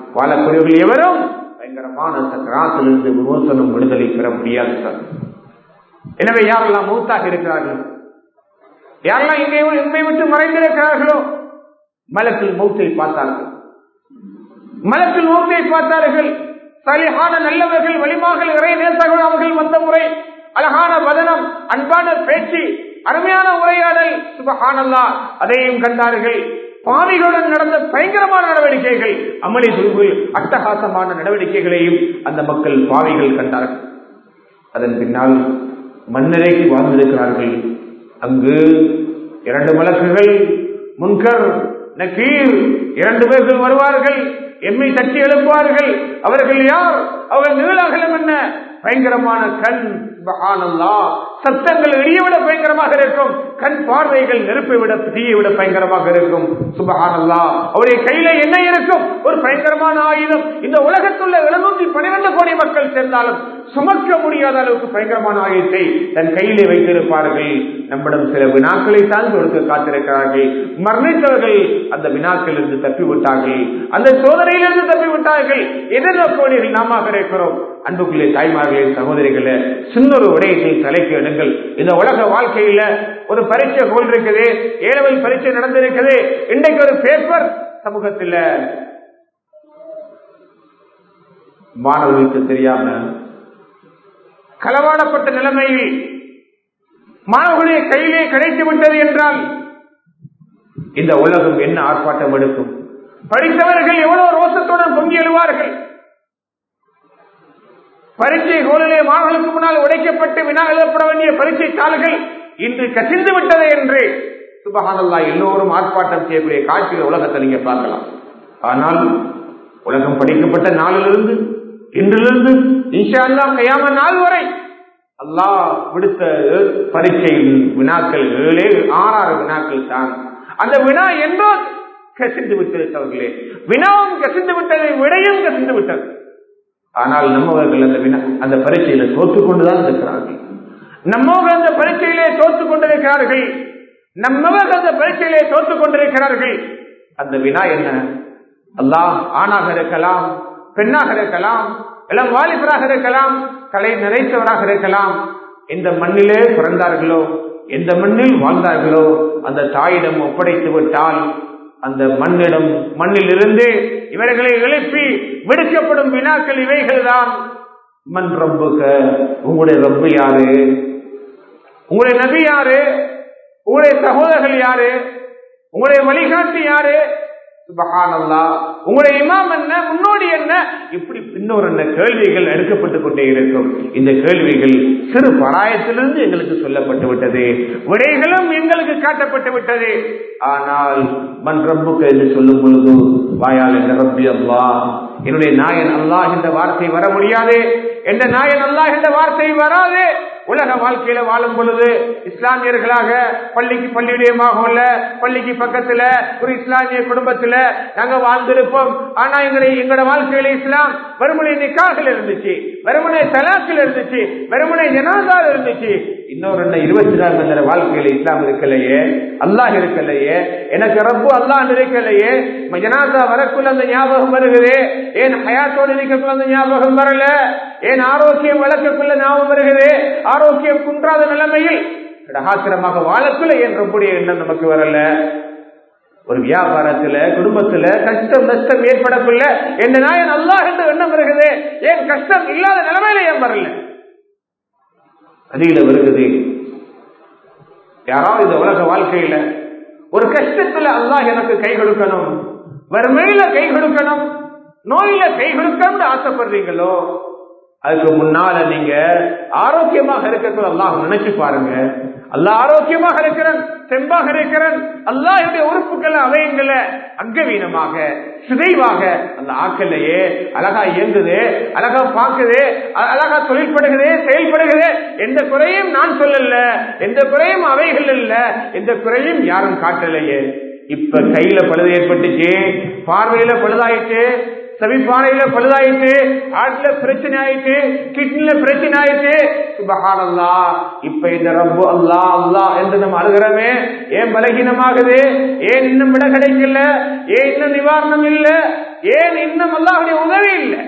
வாழக்கூடியவர்கள் எவரும் பயங்கரமான சக்கராத்திலிருந்து விமோசனம் விடுதலை பெற முடியாது சார் எனவே யாரெல்லாம் மூத்தாக இருக்கிறார்கள் யாரெல்லாம் இங்கே உண்மை விட்டு மறைந்திருக்கிறார்களோ மலத்தில் மௌத்தை பார்த்தார்கள் மலத்தில் மௌத்தை பார்த்தார்கள் சரியான நல்லவர்கள் வலிமார்கள் இறை நேசர்கள் அவர்கள் வந்த முறை அழகான வதனம் அன்பான பேச்சு அருமையான உரையாடல் சுபஹானல்லா அதையும் கண்டார்கள் பாவிகளுடன் நடந்த பயங்கரமான நடவடிக்கைகள் அமளி துருவில் அட்டகாசமான நடவடிக்கைகளையும் அந்த மக்கள் பாவிகள் கண்டார்கள் அதன் பின்னால் மன்னரைக்கு வாழ்ந்திருக்கிறார்கள் அங்கு இரண்டு மலக்குகள் முன்கர் நக்கீர் இரண்டு பேர்கள் வருவார்கள் எம்மை தட்டி எழுப்புவார்கள் அவர்கள் யார் அவர்கள் நீளாகலம் என்ன பயங்கரமான கண் சுபஹானல்லா சத்தங்கள் இடியவிட பயங்கரமாக இருக்கும் கண் பார்வைகள் நெருப்பை விட தீயை விட பயங்கரமாக இருக்கும் சுபஹானல்லா அவருடைய கையில என்ன இருக்கும் ஒரு பயங்கரமான ஆயுதம் இந்த உலகத்துள்ள எழுநூற்றி பனிரெண்டு கோடி மக்கள் சேர்ந்தாலும் சுமக்க முடியாத அளவுக்கு பயங்கரமான ஆயுதத்தை தன் கையிலே வைத்திருப்பார்கள் நம்மிடம் சில வினாக்களை தான் கொடுக்க காத்திருக்கிறார்கள் மரணித்தவர்கள் அந்த வினாக்களிலிருந்து தப்பி விட்டார்கள் அந்த சோதனையிலிருந்து தப்பி விட்டார்கள் எதிர்நோக்கோடிகள் நாம இருக்கிறோம் அன்புக்குள்ளே தாய்மார்களே சகோதரிகளே சின்னொரு விடயத்தை தலைக்கு எடுங்கள் இந்த உலக வாழ்க்கையில ஒரு பரீட்சை போல் இருக்குது ஏழவல் பரீட்சை நடந்திருக்குது இன்றைக்கு ஒரு பேப்பர் சமூகத்தில் மாணவர்களுக்கு தெரியாம களவாடப்பட்ட நிலைமையில் மாணவர்களுடைய கையிலே கிடைத்து விட்டது என்றால் இந்த உலகம் என்ன ஆர்ப்பாட்டம் எடுக்கும் படித்தவர்கள் எவ்வளவு ரோசத்துடன் பொங்கி எழுவார்கள் பரீட்சை கோலிலே மாணவர்களுக்கு முன்னால் உடைக்கப்பட்டு வினா எழுதப்பட வேண்டிய பரீட்சை தாள்கள் இன்று கசிந்து விட்டது என்று சுபகானல்லா எல்லோரும் ஆர்ப்பாட்டம் செய்யக்கூடிய காட்சியை உலகத்தை நீங்க பார்க்கலாம் ஆனால் உலகம் படிக்கப்பட்ட நாளிலிருந்து இன்றிலிருந்து இன்ஷா அல்லா கையாம நாள் வரை அல்லாஹ் விடுத்த பரீட்சையின் வினாக்கள் ஏழே ஆறாறு வினாக்கள் தான் அந்த வினா என்றோ கசிந்து விட்டிருக்கவர்களே வினாவும் கசிந்து விட்டதை விடையும் கசிந்து விட்டது ஆனால் நம்மவர்கள் அந்த வினா அந்த பரீட்சையில தோத்து கொண்டுதான் இருக்கிறார்கள் நம்மவர்கள் அந்த பரீட்சையிலே தோத்து கொண்டிருக்கிறார்கள் நம்மவர்கள் அந்த பரீட்சையிலே தோத்து கொண்டிருக்கிறார்கள் அந்த வினா என்ன அல்லாஹ் ஆணாக இருக்கலாம் பெண்ணாக இருக்கலாம் இளம் வாலிபராக இருக்கலாம் கலை நிறைத்தவராக இருக்கலாம் எந்த மண்ணிலே பிறந்தார்களோ எந்த மண்ணில் வாழ்ந்தார்களோ அந்த தாயிடம் ஒப்படைத்து விட்டால் அந்த மண்ணிடம் மண்ணில் இருந்து இவர்களை எழுப்பி விடுக்கப்படும் வினாக்கள் இவைகள் தான் மண் ரப்புக உங்களுடைய ரப்பு யாரு உங்களுடைய நபி யாரு உங்களுடைய சகோதரர்கள் யாரு உங்களுடைய வழிகாட்டி யாரு சுபஹானல்லா உங்களுடைய இமாம் என்ன முன்னோடி என்ன இப்படி பின்னோர் என்ன கேள்விகள் எடுக்கப்பட்டுக் கொண்டே இருக்கும் இந்த கேள்விகள் சிறு பராயத்திலிருந்து எங்களுக்கு சொல்லப்பட்டு விட்டது விடைகளும் எங்களுக்கு காட்டப்பட்டு விட்டது ஆனால் மண் ரப்புக்கு என்று சொல்லும் பொழுது வாயால் என்ற ரப்பி அல்லா என்னுடைய நாயன் அல்லாஹ் என்ற வார்த்தை வர முடியாது என்ற நாயன் அல்லாஹ் என்ற வார்த்தை வராது உலக வாழ்க்கையில வாழும் பொழுது இஸ்லாமியர்களாக பள்ளிக்கு பள்ளியுடையமாக உள்ள பள்ளிக்கு பக்கத்துல ஒரு இஸ்லாமிய குடும்பத்துல நாங்க வாழ்ந்திருப்போம் ஆனா எங்களை எங்களோட வாழ்க்கையில இஸ்லாம் வெறுமனை நிக்காகில் இருந்துச்சு வெறுமனை தலாக்கில் இருந்துச்சு வெறுமனை ஜனாதால் இருந்துச்சு இன்னொரு என்ன இருபத்தி நாலு மணி நேர வாழ்க்கையில இஸ்லாம் இருக்கலையே அல்லாஹ் இருக்கலையே எனக்கு ரப்பு அல்லாஹ் இருக்கலையே ஜனாதா வரக்குள்ள அந்த ஞாபகம் வருகிறது ஏன் ஹயாத்தோடு இருக்கக்குள்ள அந்த ஞாபகம் வரல ஏன் ஆரோக்கியம் வளர்க்கக்குள்ள ஞாபகம் வருகிறது ஆரோக்கியம் குன்றாத நிலைமையில் ரகாசிரமாக வாழக்குள்ள ஏன் ரொம்புடைய எண்ணம் நமக்கு வரல ஒரு வியாபாரத்துல குடும்பத்துல கஷ்டம் நஷ்டம் ஏற்படக்குள்ள என் நாயன் அல்லாஹ் என்று எண்ணம் வருகிறது ஏன் கஷ்டம் இல்லாத நிலைமையில ஏன் வரல அதில வருகிறது யாராவது இந்த உலக வாழ்க்கையில ஒரு கஷ்டத்துல அல்லாஹ் எனக்கு கை கொடுக்கணும் வறுமையில கை கொடுக்கணும் நோயில கை கொடுக்கணும்னு ஆசைப்படுறீங்களோ அதுக்கு முன்னால நீங்க ஆரோக்கியமாக இருக்கிறது அல்லாஹ் நினைச்சு பாருங்க அல்லாஹ் ஆரோக்கியமாக இருக்கிறன் செம்பாக இருக்கிறன் அல்லாஹுடைய உறுப்புகள் அவையங்கள அங்கவீனமாக சிதைவாக அந்த ஆக்கல்லையே அழகா இயங்குது அழகா பார்க்குது அழகா தொழில்படுகிறது செயல்படுகிறது எந்த குறையும் நான் சொல்லல எந்த குறையும் அவைகள் இல்ல எந்த குறையும் யாரும் காட்டலையே இப்ப கையில பழுது ஏற்பட்டுச்சு பார்வையில பழுதாயிட்டு செவிப்பாறையில பழுதாயிட்டு ஹார்ட்ல பிரச்சனை ஆயிட்டு கிட்னில பிரச்சனை ஆயிட்டு சுபஹானல்லா இப்ப இந்த ரப்பு அல்லா அல்லா என்று நம்ம அழுகிறோமே ஏன் பலகீனமாகுது ஏன் இன்னும் விட கிடைக்கல ஏன் இன்னும் நிவாரணம் இல்ல ஏன் இன்னும் அல்லாஹுடைய உதவி இல்லை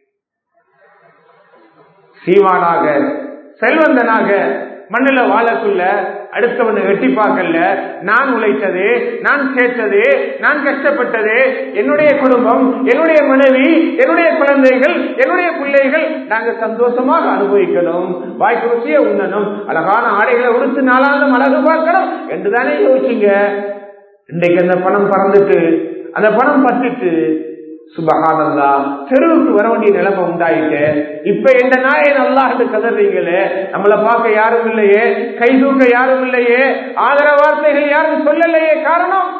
சீமானாக செல்வந்தனாக மண்ணுல வாழக்குள்ள அடுத்தவனை வெட்டி பார்க்கல நான் உழைத்தது நான் சேர்த்தது நான் கஷ்டப்பட்டது என்னுடைய குடும்பம் என்னுடைய மனைவி என்னுடைய குழந்தைகள் என்னுடைய பிள்ளைகள் நாங்க சந்தோஷமாக அனுபவிக்கணும் வாய்க்கு ருசிய உண்ணணும் அழகான ஆடைகளை உடுத்து நாளாலும் அழகு பார்க்கணும் என்றுதானே யோசிச்சுங்க இன்றைக்கு அந்த பணம் பறந்துட்டு அந்த பணம் பத்திட்டு சுபகானந்தா தெருவுக்கு வர வேண்டிய நிலைமை உண்டாயிட்டு இப்ப எந்த நாயை நல்லா என்று கதறீங்களே நம்மளை பார்க்க யாரும் இல்லையே கை தூக்க யாரும் இல்லையே ஆதரவு வார்த்தைகள் யாரும் சொல்லலையே காரணம்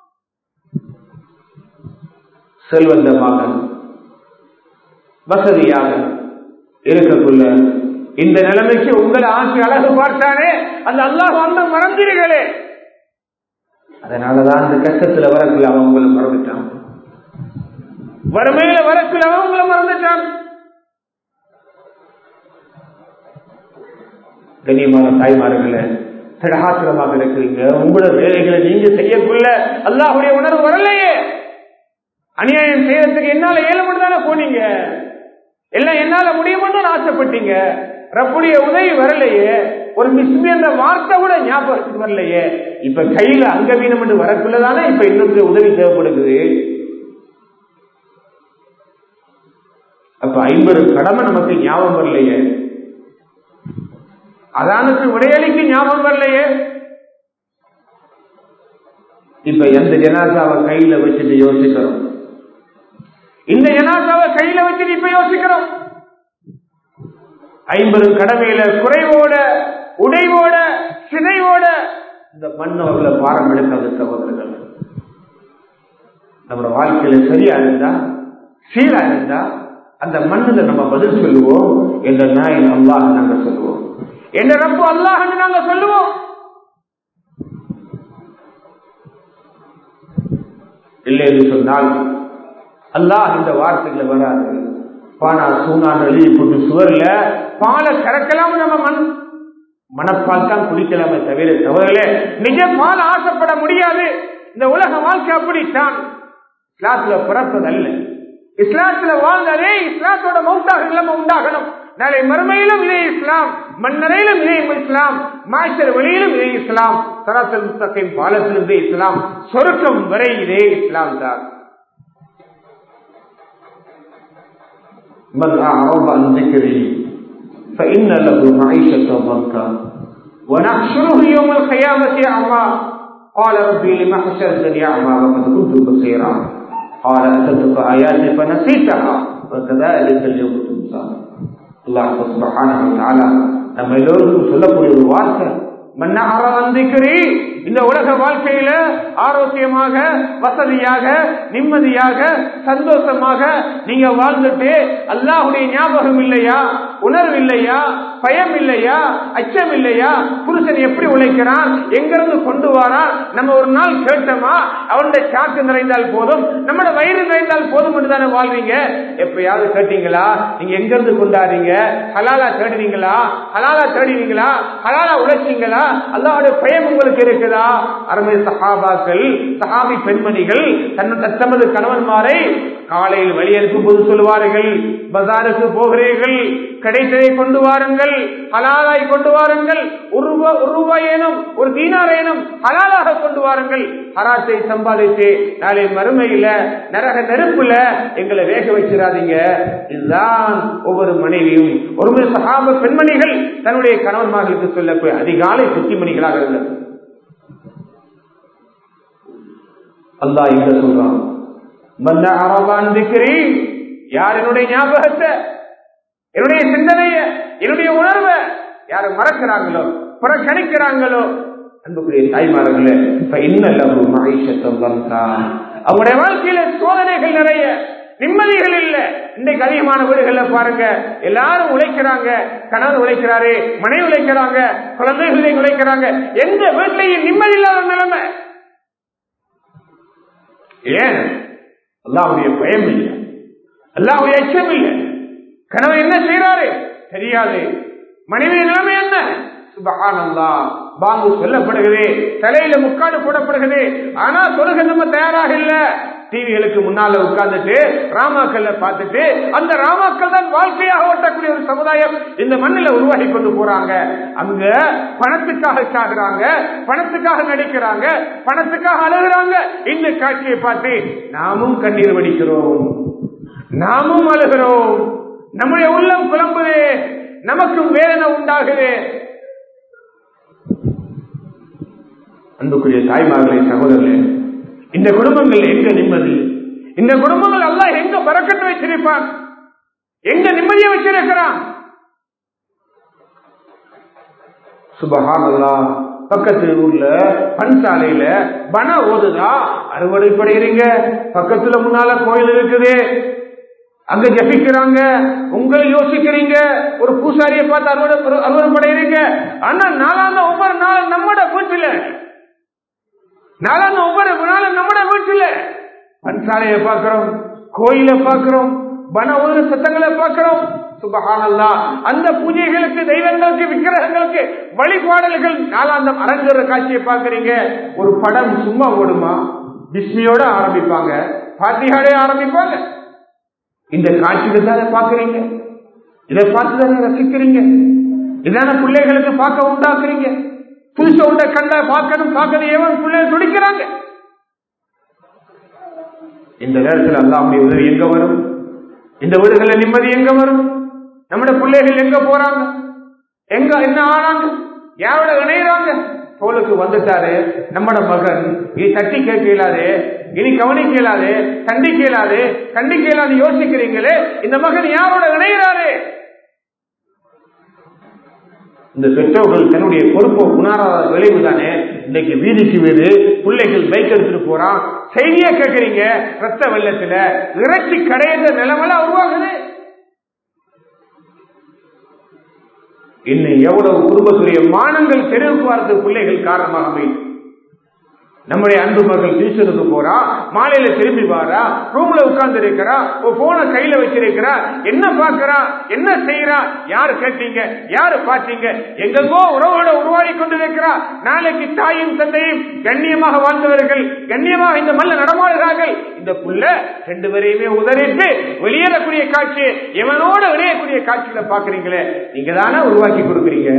செல்வந்தமாக வசதியாக இருக்கக்குள்ள இந்த நிலைமைக்கு உங்களை ஆட்சி அழகு பார்த்தானே அந்த அல்லாஹ் வந்து மறந்தீர்களே அதனாலதான் அந்த கஷ்டத்துல வரக்குள்ள அவன் உங்களை மறந்துட்டான் வறுமையில வரக்குள்ள அவன் உங்களை மறந்துட்டான் கண்ணியமான தாய்மார்களே திடகாத்திரமாக இருக்கிறீங்க உங்களோட வேலைகளை நீங்க செய்யக்குள்ள அல்லாஹுடைய உணர்வு வரலையே அநியாயம் செய்யறதுக்கு என்னால ஏழு தானே போனீங்க எல்லாம் என்னால முடியும்னு ஆசைப்பட்டீங்க ரப்புடைய உதவி வரலையே ஒரு மிஸ்மி என்ற வார்த்தை கூட ஞாபகத்துக்கு வரலையே இப்ப கையில அங்க வீணம் என்று வரக்குள்ளதானே இப்ப இன்னொரு உதவி தேவைப்படுது அப்ப ஐம்பது கடமை நமக்கு ஞாபகம் வரலையே அதானுக்கு விடையளிக்கு ஞாபகம் வரலையே இப்ப எந்த ஜனாசாவை கையில வச்சுட்டு யோசிக்கிறோம் இந்த ஜனாசாவை கையில வச்சுட்டு இப்ப யோசிக்கிறோம் ஐம்பது கடமையில குறைவோட உடைவோட சிதைவோட இந்த மண்ணவர்களை பாரம் எடுக்காத சகோதரர்கள் நம்ம வாழ்க்கையில சரியா இருந்தா சீரா இருந்தா அந்த மண்ணுல நம்ம பதில் சொல்லுவோம் என்ற நாயின் அல்லாஹ் நாங்க சொல்லுவோம் என்ற ரப்பு அல்லாஹ் நாங்க சொல்லுவோம் இல்லை என்று சொன்னால் அல்லாஹ் இந்த வார்த்தைகளை வராது பானா சூனான் எழுதி போட்டு சுவர்ல பாலை கறக்கலாம் நம்ம மண் மனப்பால் தான் குடிக்கலாமே தவிர தவறல நிஜ பால் ஆசைப்பட முடியாது இந்த உலக வாழ்க்கை அப்படித்தான் இஸ்லாத்துல பிறப்பதல்ல இஸ்லாத்துல வாழ்ந்ததே இஸ்லாத்தோட மௌத்தாக நிலைமை உண்டாகணும் நாளை மறுமையிலும் இதே இஸ்லாம் மன்னரையிலும் இதே இஸ்லாம் மாய்ச்சல் வெளியிலும் இதே இஸ்லாம் சராசல் முத்தகையும் பாலத்திலும் இதே இஸ்லாம் சொருக்கம் வரை இதே இஸ்லாம் தான் من أعرض عن ذكري فإن له معيشة ضنكا ونحشره يوم القيامة أعمى قال ربي لما حشرتني أعمى وقد كنت بصيرا قال أتتك آياتي فنسيتها وكذلك اليوم تنسى الله سبحانه وتعالى நம்ம எல்லோருக்கும் சொல்லக்கூடிய ஒரு வார்த்தை மன்ன ஆரந்திக்கிறீ இந்த உலக வாழ்க்கையில ஆரோக்கியமாக வசதியாக நிம்மதியாக சந்தோஷமாக நீங்க வாழ்ந்துட்டு அல்லாஹுடைய ஞாபகம் இல்லையா உணர்வு இல்லையா பயம் இல்லையா அச்சம் இல்லையா புருஷன் எப்படி உழைக்கிறான் எங்கிருந்து கொண்டு வாரான் நம்ம ஒரு நாள் கேட்டோமா அவனுடைய சாக்கு நிறைந்தால் போதும் நம்மளோட வயிறு நிறைந்தால் போதும் என்று தானே வாழ்வீங்க எப்பயாவது கேட்டீங்களா நீங்க எங்கிருந்து கொண்டாடுறீங்க ஹலாலா தேடினீங்களா ஹலாலா தேடினீங்களா ஹலாலா உழைச்சீங்களா அல்லாவுடைய பயம் உங்களுக்கு இருக்குதா அருமை சஹாபாக்கள் சஹாபி பெண்மணிகள் தன் தமது கணவன்மாரை காலையில் வழி அனுப்பும் போது சொல்லுவார்கள் பஜாருக்கு போகிறீர்கள் கிடைத்ததை கொண்டு வாருங்கள் ஹலாலாய் கொண்டு வாருங்கள் ஒரு ரூபாய் ஏனும் ஒரு தீனார் ஏனும் ஹலாலாக கொண்டு வாருங்கள் ஹராத்தை சம்பாதித்து நாளை மறுமையில நரக நெருப்புல எங்களை வேக வச்சிடாதீங்க இதுதான் ஒவ்வொரு மனைவியும் ஒரு சகாப பெண்மணிகள் தன்னுடைய கணவன்மார்களுக்கு சொல்லக்கூடிய அதிகாலை புத்திமணிகளாக இருந்தது அல்லா எங்க சொல்றான் மன்ன அரபான் திக்கிறி யார் என்னுடைய ஞாபகத்தை என்னுடைய சிந்தனைய என்னுடைய உணர்வை யாரு மறக்கிறாங்களோ புறக்கணிக்கிறாங்களோ அன்புக்குரிய தாய்மார்களே இன்னல்லவு மகிஷத்தம் வந்தான் அவங்களுடைய வாழ்க்கையில சோதனைகள் நிறைய நிம்மதிகள் இல்ல இன்றைக்கு அதிகமான வீடுகள்ல பாருங்க எல்லாரும் உழைக்கிறாங்க கணவர் உழைக்கிறாரு மனைவி உழைக்கிறாங்க குழந்தைகள் உழைக்கிறாங்க எந்த வீட்டிலையும் நிம்மதி இல்லாத நிலைமை ஏன் அல்லாவுடைய பயம் இல்லை அல்லாவுடைய அச்சம் இல்லை கணவன் என்ன செய்யறாரு தெரியாது மனைவி நிலைமை என்ன சுபகானந்தா பாங்கு சொல்லப்படுகிறது தலையில முக்காடு போடப்படுகிறது ஆனா தொழுகை நம்ம தயாராக இல்ல டிவிகளுக்கு முன்னால உட்கார்ந்துட்டு ராமாக்கள்ல பார்த்துட்டு அந்த ராமாக்கள் தான் வாழ்க்கையாக ஓட்டக்கூடிய ஒரு சமுதாயம் இந்த மண்ணில் உருவாகி கொண்டு போறாங்க அங்க பணத்துக்காக சாகுறாங்க பணத்துக்காக நடிக்கிறாங்க பணத்துக்காக அழுகிறாங்க இந்த காட்சியை பார்த்து நாமும் கண்ணீர் வடிக்கிறோம் நாமும் அழுகிறோம் நம்முடைய உள்ளம் குழம்புதே நமக்கும் வேதனை உண்டாகுது அன்புக்குரிய தாய்மார்களே சகோதரர்களே இந்த குடும்பங்கள் எங்க நிம்மதி இந்த குடும்பங்கள் எல்லாம் எங்க பறக்கட்டு வச்சிருப்பான் எங்க நிம்மதியை வச்சிருக்கிறான் சுபஹானல்லா பக்கத்து ஊர்ல பன்சாலையில பண ஓதுதா அறுவடை படைகிறீங்க பக்கத்துல முன்னால கோயில் இருக்குது அங்க ஜபிக்கிறாங்க உங்களை யோசிக்கிறீங்க ஒரு பூசாரியை பார்த்து அறுவடை அறுவடை படைகிறீங்க ஆனா நாளாந்த ஒவ்வொரு நாளும் நம்மட வீட்டுல நாளாந்த ஒவ்வொரு நாளும் நம்மட வீட்டுல பன்சாலையை பார்க்கிறோம் கோயிலை பார்க்கிறோம் பண ஓதுற சத்தங்களை பார்க்கிறோம் சுபகானல்லா அந்த பூஜைகளுக்கு தெய்வங்களுக்கு விக்கிரகங்களுக்கு வழிபாடல்கள் நாளாந்தம் அரங்குற காட்சியை பார்க்கறீங்க ஒரு படம் சும்மா ஓடுமா பிஸ்மியோட ஆரம்பிப்பாங்க பாத்தியாடே ஆரம்பிப்பாங்க இந்த காட்சிகள் தானே பாக்குறீங்க இதை பார்த்து தானே ரசிக்கிறீங்க இதான பிள்ளைகளுக்கு பார்க்க உண்டாக்குறீங்க புதுச உண்ட கண்ட பார்க்கணும் பார்க்கணும் ஏவன் பிள்ளைகள் துடிக்கிறாங்க இந்த நேரத்தில் அல்லாவுடைய உதவி எங்க வரும் இந்த வீடுகள நிம்மதி எங்க வரும் நம்முடைய பிள்ளைகள் எங்க போறாங்க எங்க என்ன ஆனாங்க யாரோட இணைகிறாங்க தோளுக்கு வந்துட்டாரு நம்மட மகன் இனி தட்டி கேட்க இயலாது இனி கவனிக்க இயலாது கண்டிக்க இயலாது கண்டிக்க இயலாது யோசிக்கிறீங்களே இந்த மகன் யாரோட இணைகிறாரு இந்த பெற்றோர்கள் தன்னுடைய பொறுப்பை உணராத விளைவு தானே இன்னைக்கு வீதிக்கு வீடு பிள்ளைகள் பைக் எடுத்துட்டு போறான் செய்தியா கேட்கறீங்க ரத்த வெள்ளத்துல இறைச்சி கரையிற நிலைமெல்லாம் உருவாகுது இன்னும் எவ்வளவு குடும்பத்துடைய மானங்கள் தெருவுக்கு வரது பிள்ளைகள் காரணமாக அமையும் நம்முடைய அன்பு மகள் டியூஷனுக்கு போறா மாலையில திரும்பி வாரா ரூம்ல உட்கார்ந்து இருக்கிறா போன கையில வச்சிருக்கிறா என்ன பாக்குறா என்ன செய்யறா யாரு கேட்டீங்க யாரு பாத்தீங்க எங்கெங்கோ உறவோட உருவாடி கொண்டிருக்கிறா நாளைக்கு தாயும் தந்தையும் கண்ணியமாக வாழ்ந்தவர்கள் கண்ணியமாக இந்த மல்ல நடமாடுகிறார்கள் இந்த புள்ள ரெண்டு பேரையுமே உதறிட்டு வெளியேறக்கூடிய காட்சி எவனோட இணையக்கூடிய காட்சிகளை பாக்குறீங்களே நீங்க தானே உருவாக்கி கொடுக்குறீங்க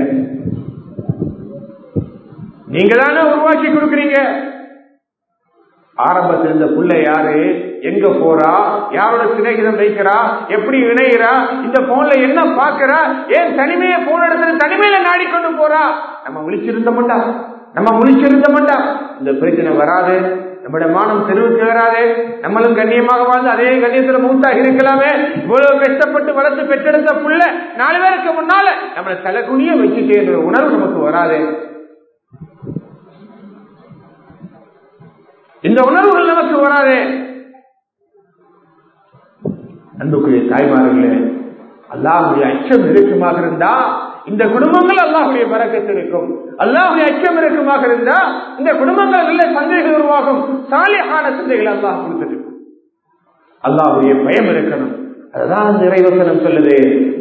நீங்க தானே உருவாக்கி கொடுக்குறீங்க ஆரம்பத்தில் இந்த புள்ள யாரு எங்க போறா யாரோட சிநேகிதம் வைக்கிறா எப்படி இணைகிறா இந்த போன்ல என்ன பாக்குறா ஏன் தனிமையை போன இடத்துல தனிமையில நாடிக்கொண்டு போறா நம்ம விழிச்சிருந்தோம்டா நம்ம முழிச்சிருந்தோம்டா இந்த பிரச்சனை வராது நம்முடைய மானம் தெருவுக்கு வராது நம்மளும் கண்ணியமாக வாழ்ந்து அதே கண்ணியத்துல மூத்தாக இருக்கலாமே இவ்வளவு கஷ்டப்பட்டு வளர்த்து பெற்றெடுத்த புள்ள நாலு பேருக்கு முன்னால நம்மளை தலைக்குனிய வச்சுட்டே உணர்வு நமக்கு வராது இந்த உணர்வுகள் நமக்கு வராது அன்புக்குரிய தாய்மார்களே அல்லாஹுடைய அச்சம் இருக்குமாக இருந்தா இந்த குடும்பங்கள் அல்லாஹுடைய பறக்கத்து இருக்கும் அல்லாஹுடைய அச்சம் இருக்குமாக இருந்தா இந்த குடும்பங்கள் நல்ல சந்தைகள் உருவாகும் சாலியான சந்தைகள் அல்லாஹ் கொடுத்துருக்கும் அல்லாஹுடைய பயம் இருக்கணும் அதுதான் அந்த இறைவசனம் சொல்லுது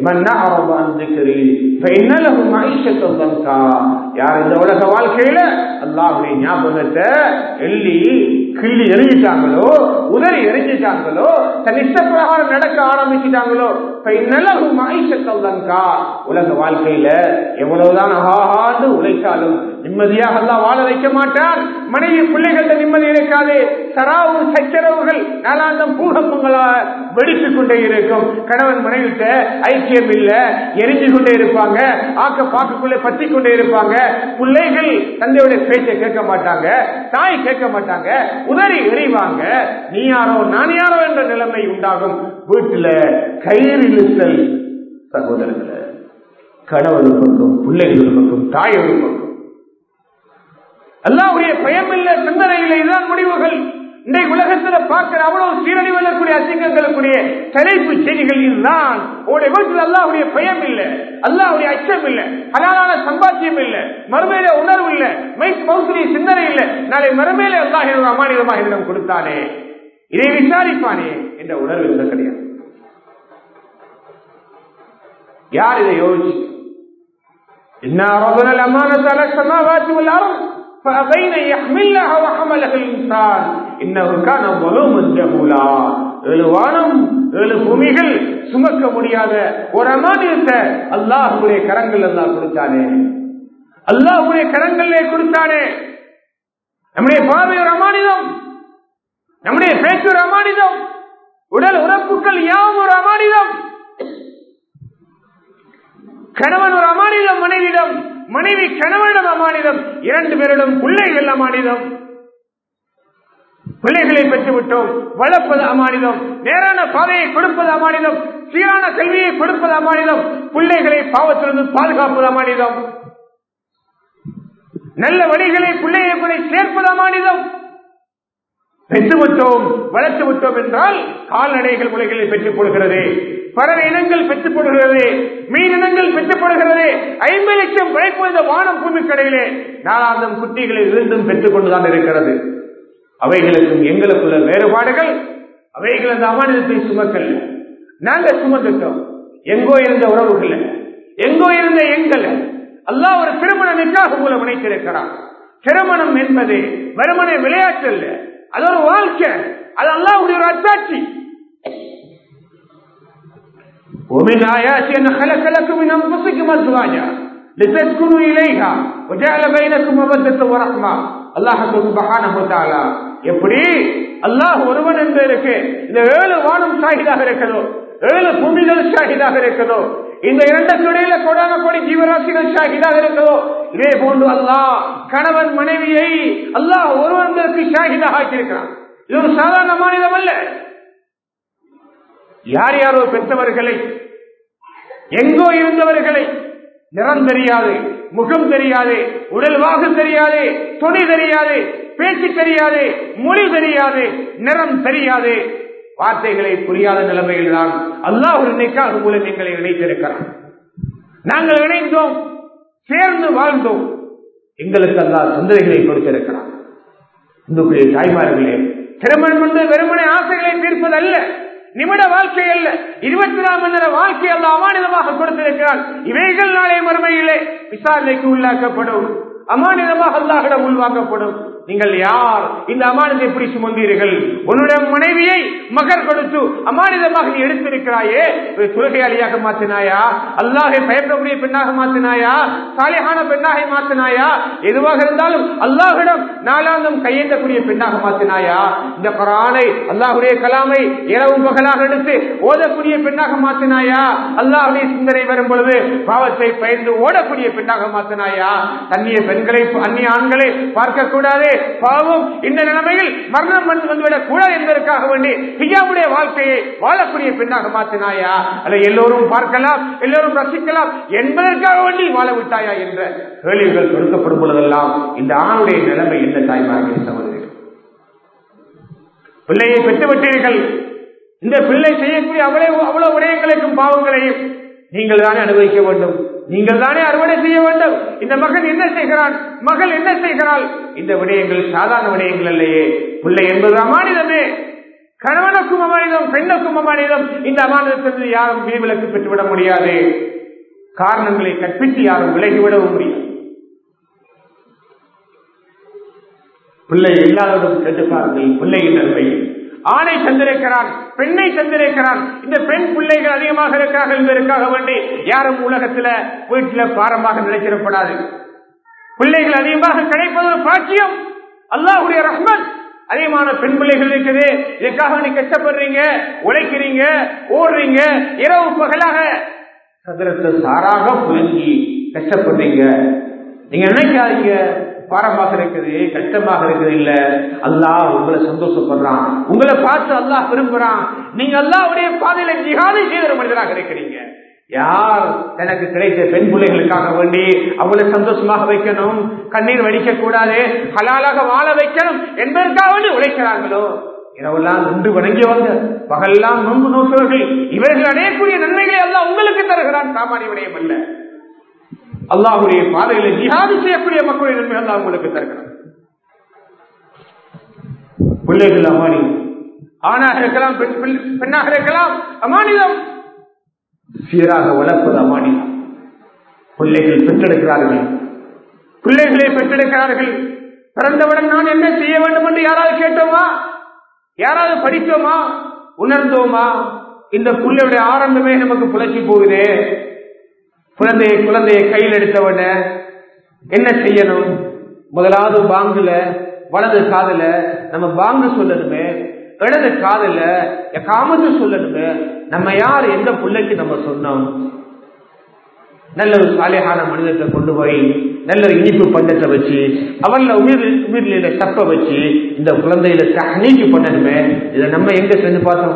யார் இந்த உலக வாழ்க்கையில அல்லாஹுடைய ஞாபகத்தை எள்ளி கிள்ளி எரிஞ்சிட்டாங்களோ உதறி எரிஞ்சிட்டாங்களோ தன் இஷ்டப்பிரகாரம் நடக்க ஆரம்பிச்சிட்டாங்களோ உலக வாழ்க்கையில எவ்வளவுதான் அகாண்டு உழைத்தாலும் நிம்மதியாக எல்லாம் வாழ வைக்க மாட்டார் மனைவி பிள்ளைகள்ட்ட நிம்மதி இருக்காது சராவு சச்சரவுகள் நாளாந்தம் பூகம்பங்களா வெடித்துக் கொண்டே இருக்கும் கணவன் மனைவிட்ட ஐக்கியம் இல்ல எரிஞ்சு கொண்டே இருப்பாங்க ஆக்க பாக்குக்குள்ளே பத்தி கொண்டே இருப்பாங்க பிள்ளைகள் தந்தையுடைய பேச்சை கேட்க மாட்டாங்க தாய் கேட்க மாட்டாங்க உதறி எறிவாங்க நீ யாரோ நான் யாரோ என்ற நிலைமை உண்டாகும் வீட்டுல கயிறு இழுத்தல் சகோதரர்கள கணவன் பக்கம் பிள்ளைகள் பக்கம் தாய் ஒரு பக்கம் அல்லாவுடைய பயம் இல்ல சிந்தனை இல்லை இதுதான் முடிவுகள் இன்றைக்கு உலகத்துல பார்க்கிற அவ்வளவு சீரழிவதற்குரிய அசிங்கங்களுக்குரிய தலைப்பு செய்திகள் இதுதான் உங்களுடைய வீட்டில் அல்லாவுடைய பயம் இல்ல அல்லாவுடைய அச்சம் இல்ல ஹலாலான சம்பாத்தியம் இல்ல மறுமையில உணர்வு இல்ல மைக் மௌசுரிய சிந்தனை இல்ல நாளை மறுமையில அல்லாஹ் என்னோட அமானிதமாக என்னிடம் கொடுத்தானே இதை விசாரிப்பானே என்ற உணர்வு இல்லை கிடையாது யார் இதை யோசிச்சு என்ன அமானத்தால சமாவாசி உள்ளாரும் فأبين يحملها وحملها الإنسان إنه كان ظلوما جهولا ஏழு வானம் ஏழு பூமிகள் சுமக்க முடியாத ஒரு அமானியத்தை அல்லாஹுடைய கரங்கள் எல்லாம் கொடுத்தானே அல்லாஹுடைய கரங்களிலே கொடுத்தானே நம்முடைய பார்வை ஒரு அமானிதம் நம்முடைய பேச்சு ஒரு அமானிதம் உடல் உறப்புகள் யாவும் ஒரு அமானிதம் கணவன் ஒரு அமானிதம் மனைவிடம் மனைவி கணவனிடம் அமானிதம் இரண்டு பேரிடம் பிள்ளைகள் அமானிதம் பிள்ளைகளை பெற்றுவிட்டோம் வளர்ப்பது அமானிதம் நேரான பாதையை கொடுப்பது அமானிதம் சீரான கல்வியை கொடுப்பது அமானிதம் பிள்ளைகளை பாவத்திலிருந்து பாதுகாப்பது அமானிதம் நல்ல வழிகளை பிள்ளையை கூட சேர்ப்பது அமானிதம் பெற்று விட்டோம் வளர்த்து விட்டோம் என்றால் கால்நடைகள் உலகிலே பெற்றுக் கொள்கிறது பறவை இனங்கள் பெற்றுக் கொள்கிறது மீன் இனங்கள் பெற்றுக் கொள்கிறது ஐம்பது லட்சம் படைப்பு இந்த வானம் பூமி கடையிலே நாலாந்தம் குட்டிகளை இருந்தும் பெற்றுக் கொண்டுதான் இருக்கிறது அவைகளுக்கும் எங்களுக்குள்ள வேறுபாடுகள் அவைகள் அந்த அமானிதத்தை சுமக்கல்ல நாங்க சுமந்துட்டோம் எங்கோ இருந்த உறவுகள் எங்கோ இருந்த எங்கள் அல்லாஹ் ஒரு திருமண நிக்காக மூலம் இணைத்திருக்கிறான் திருமணம் என்பது வெறுமனை விளையாட்டு அல்ல அது ஒரு வாழ்க்கை அது அல்லாஹ்வுடைய ஒரு அத்தாட்சி ومن آياته أن خلق لكم من أنفسكم أزواجا لتسكنوا إليها وجعل بينكم مودة ورحمة அல்லாஹ் சுப்ஹானஹு வ தஆலா எப்படி அல்லாஹ் ஒருவன் என்பதற்கு இந்த ஏழு வானம் ஷாஹிதாக இருக்கிறதோ ஏழு பூமிகள் ஷாஹிதாக இருக்கிறதோ இந்த இரண்டுக்கு இடையில கொடான கோடி ஜீவராசிகள் ஷாஹிதாக இருக்கிறதோ இதே போன்று அல்லாஹ் கணவன் மனைவியை அல்லாஹ் ஒருவனுக்கு ஷாஹிதாக ஆக்கியிருக்கிறான் இது ஒரு சாதாரண மாநிலம் அல்ல யார் யாரோ பெற்றவர்களை எங்கோ இருந்தவர்களை நிறம் தெரியாது முகம் தெரியாது உடல் வாகு தெரியாது துணி தெரியாது பேச்சு தெரியாது மொழி தெரியாது நிறம் தெரியாது வார்த்தைகளை புரியாத நிலைமையில் தான் அல்லாஹ் ஒரு நிக்காக மூலம் எங்களை இணைத்திருக்கிறான் நாங்கள் இணைந்தோம் சேர்ந்து வாழ்ந்தோம் எங்களுக்கு அல்லாஹ் சந்ததிகளை கொடுத்திருக்கிறான் இந்துக்குரிய தாய்மார்களே திருமணம் வந்து வெறுமனை ஆசைகளை தீர்ப்பது அல்ல நிமிட வாழ்க்கை அல்ல இருபத்தி நாலு மணி நேர வாழ்க்கை அல்ல அமானிதமாக கொடுத்திருக்கிறான் இவைகள் நாளை மறுமையிலே விசாரணைக்கு உள்ளாக்கப்படும் அமானிதமாக அல்லாஹிடம் உள்வாங்கப்படும் நீங்கள் யார் இந்த அமானிதம் எப்படி சுமந்தீர்கள் உன்னுடைய மனைவியை மகர் கொடுத்து அமானிதமாக நீ எடுத்திருக்கிறாயே ஒரு தொழுகையாளியாக மாத்தினாயா அல்லாஹை பயப்படக்கூடிய பெண்ணாக மாத்தினாயா சாலையான பெண்ணாக மாத்தினாயா எதுவாக இருந்தாலும் அல்லாஹிடம் நாளாந்தம் கையேந்தக்கூடிய பெண்ணாக மாத்தினாயா இந்த குரானை அல்லாஹுடைய கலாமை இரவும் பகலாக எடுத்து ஓதக்கூடிய பெண்ணாக மாத்தினாயா அல்லாஹுடைய சிந்தனை வரும் பொழுது பாவத்தை பயந்து ஓடக்கூடிய பெண்ணாக மாத்தினாயா தன்னிய பெண்களை அந்நிய ஆண்களை பார்க்க கூடாது பாவம் இந்த நிலைமையில் மரணம் வந்து வந்துவிடக் கூடாது என்பதற்காக வேண்டி ஹிஜாபுடைய வாழ்க்கையை வாழக்கூடிய பெண்ணாக மாற்றினாயா அல்ல எல்லோரும் பார்க்கலாம் எல்லோரும் ரசிக்கலாம் என்பதற்காக வேண்டி வாழ விட்டாயா என்ற கேள்விகள் கொடுக்கப்படும் பொழுதெல்லாம் இந்த ஆணுடைய நிலைமை என்ன தாய்மார்கள் சகோதரிகள் பிள்ளையை பெற்றுவிட்டீர்கள் இந்த பிள்ளை செய்யக்கூடிய அவ்வளவு அவ்வளவு விடயங்களுக்கும் பாவங்களையும் நீங்கள் தானே அனுபவிக்க வேண்டும் நீங்கள் தானே அறுவடை செய்ய வேண்டும் இந்த மகன் என்ன செய்கிறான் மகள் என்ன செய்கிறாள் இந்த விடயங்கள் சாதாரண விடயங்கள் இல்லையே பிள்ளை என்பது அமானிதமே கணவனுக்கும் அமானிதம் பெண்ணுக்கும் அமானிதம் இந்த அமானிதத்திலிருந்து யாரும் விதிவிலக்கு பெற்றுவிட முடியாது காரணங்களை கற்பித்து யாரும் விலகிவிடவும் முடியாது பிள்ளை இல்லாதவரும் கேட்டு பாருங்கள் பிள்ளையின் நன்மை ஆணை தந்திருக்கிறான் பெண்ணை தந்திருக்கிறான் இந்த பெண் பிள்ளைகள் அதிகமாக இருக்கிறார்கள் என்பதற்காக வேண்டி யாரும் உலகத்துல வீட்டுல பாரமாக நினைச்சிடப்படாது பிள்ளைகள் அதிகமாக கிடைப்பது ஒரு பாக்கியம் அல்லாஹுடைய ரஹ்மத் அதிகமான பெண் பிள்ளைகள் இருக்குது இதுக்காக நீ கஷ்டப்படுறீங்க உழைக்கிறீங்க ஓடுறீங்க இரவு பகலாக சதுரத்தை சாராக புழுங்கி கஷ்டப்படுறீங்க நீங்க நினைக்காதீங்க பாரமாக இருக்குது கஷ்டமாக இருக்குது இல்ல அல்லாஹ் உங்களை சந்தோஷப்படுறான் உங்களை பார்த்து அல்லாஹ் விரும்புறான் நீங்க அல்லாவுடைய பாதையில ஜிகாதை செய்த மனிதராக இருக்கிறீங்க யார் எனக்கு கிடைத்த பெண் பிள்ளைகளுக்காக வேண்டி அவளை சந்தோஷமாக வைக்கணும் கண்ணீர் வடிக்க கூடாது ஹலாலாக வாழ வைக்கணும் என்பதற்காக வேண்டி உழைக்கிறாங்களோ இரவெல்லாம் நின்று வணங்கியவங்க பகல்லாம் நொன்பு நோக்குவர்கள் இவர்கள் அடையக்கூடிய நன்மைகளை எல்லாம் உங்களுக்கு தருகிறான் சாமானிய விடயம் அல்ல அல்லாஹுடைய பாதையில ஜிஹாது செய்யக்கூடிய மக்களுடைய நன்மை அல்லாஹ் உங்களுக்கு தருகிறார் பிள்ளைகள் அமானிதம் ஆணாக இருக்கலாம் பெண்ணாக இருக்கலாம் அமானிதம் சீராக வளர்ப்பது அமானிதம் பிள்ளைகள் பெற்றெடுக்கிறார்கள் பிள்ளைகளை பெற்றெடுக்கிறார்கள் பிறந்தவுடன் நான் என்ன செய்ய வேண்டும் என்று யாராவது கேட்டோமா யாராவது படித்தோமா உணர்ந்தோமா இந்த புள்ளையுடைய ஆரம்பமே நமக்கு புலச்சி போகுதே குழந்தையை குழந்தையை கையில் எடுத்தவன என்ன செய்யணும் முதலாவது பாங்குல வலது காதுல நம்ம பாங்கு சொல்லணுமே இடது காதுல காமத்து சொல்லணுமே நம்ம யார் எந்த பிள்ளைக்கு நம்ம சொன்னோம் நல்ல ஒரு சாலையான மனிதத்தை கொண்டு போய் நல்ல ஒரு இனிப்பு பண்டத்தை வச்சு அவர்ல உயிர் உயிரில சப்ப வச்சு இந்த குழந்தையில தண்ணீக்கு பண்ணணுமே இதை நம்ம எங்க செஞ்சு பார்த்தோம்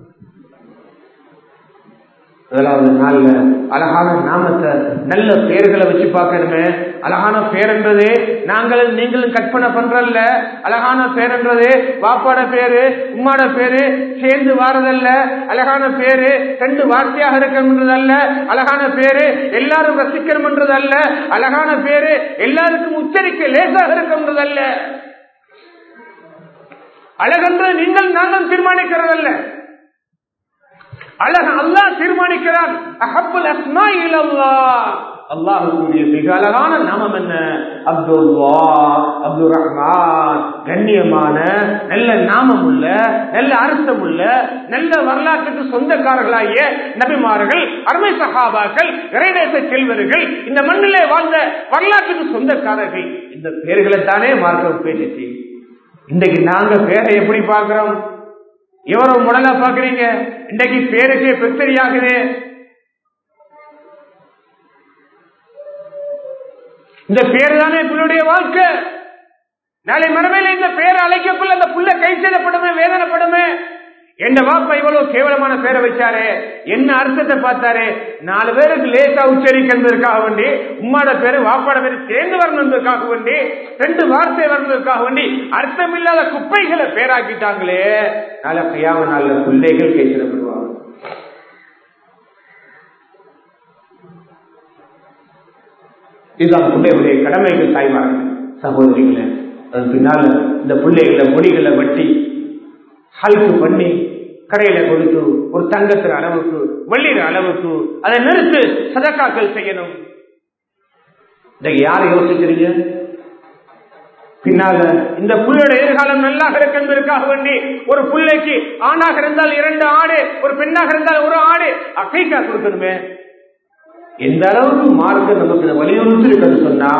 ஏழாவது நாள்ல அழகான நாமத்தை நல்ல பெயர்களை வச்சு பார்க்கணுமே அழகான பேர் என்றது நாங்களும் நீங்களும் கற்பனை பண்றல்ல அழகான பேர் என்றது வாப்பாட பேரு உம்மாட பேரு சேர்ந்து வாரதல்ல அழகான பேரு ரெண்டு வார்த்தையாக இருக்கணும்ன்றதல்ல அழகான பேரு எல்லாரும் ரசிக்கணும்ன்றதல்ல அழகான பேரு எல்லாருக்கும் உச்சரிக்க லேசாக இருக்கணும்ன்றதல்ல அழகென்று நீங்கள் நாங்கள் தீர்மானிக்கிறதல்ல அழக அல்லாஹ் தீர்மானிக்கிறான் அஹப்புல் அஸ்மா இலல்லா அல்லாஹுடைய மிக அழகான நாமம் என்ன அப்துல்லா அப்துல் ரஹ்மான் கண்ணியமான நல்ல நாமம் உள்ள நல்ல அர்த்தம் உள்ள நல்ல வரலாற்றுக்கு சொந்தக்காரர்களாகிய நபிமார்கள் அருமை சகாபாக்கள் இறைநேச செல்வர்கள் இந்த மண்ணிலே வாழ்ந்த வரலாற்றுக்கு சொந்தக்காரர்கள் இந்த பெயர்களை தானே மார்க்கம் பேசிச்சு இன்றைக்கு நாங்க பேரை எப்படி பார்க்கிறோம் எவ்வளவு முடலா பாக்குறீங்க இன்றைக்கு பேருக்கே பிரச்சனையாகுது இந்த பேர் தானே புள்ளுடைய வாழ்க்கை நாளை மறுமையில இந்த பேரை அழைக்கக்குள்ள அந்த புள்ள கை செய்யப்படுமே வேதனைப்படுமே எந்த வாப்பா இவ்வளவு கேவலமான பேரை வச்சாரு என்ன அர்த்தத்தை பார்த்தாரு நாலு பேருக்கு லேசா உச்சரிக்கிறதுக்காக வேண்டி உம்மாட பேரு வாப்பாட பேரு சேர்ந்து வரணுன்றதுக்காக வேண்டி ரெண்டு வார்த்தை வரணுன்றதுக்காக வேண்டி அர்த்தம் இல்லாத குப்பைகளை பேராக்கிட்டாங்களே நாளை கையாம நாள்ல பிள்ளைகள் கேட்கிறப்படுவாங்க இதுதான் பிள்ளைகளுடைய கடமைகள் தாய்மார்கள் சகோதரிகளை அதன் பின்னால இந்த பிள்ளைகளை மொழிகளை வெட்டி ஹல்கு பண்ணி கடையில கொடுத்து ஒரு தங்கத்தின் அளவுக்கு வெள்ளியின் அளவுக்கு அதை நிறுத்து சதக்காக்கள் செய்யணும் இன்னைக்கு யாரை யோசிக்கிறீங்க பின்னால இந்த புள்ளையோட எதிர்காலம் நல்லா இருக்கின்றதற்காக வேண்டி ஒரு பிள்ளைக்கு ஆணாக இருந்தால் இரண்டு ஆடு ஒரு பெண்ணாக இருந்தால் ஒரு ஆடு அக்கைக்கா கொடுக்கணுமே எந்த அளவுக்கு மார்க்க நமக்கு வலியுறுத்தி இருக்கிறது சொன்னா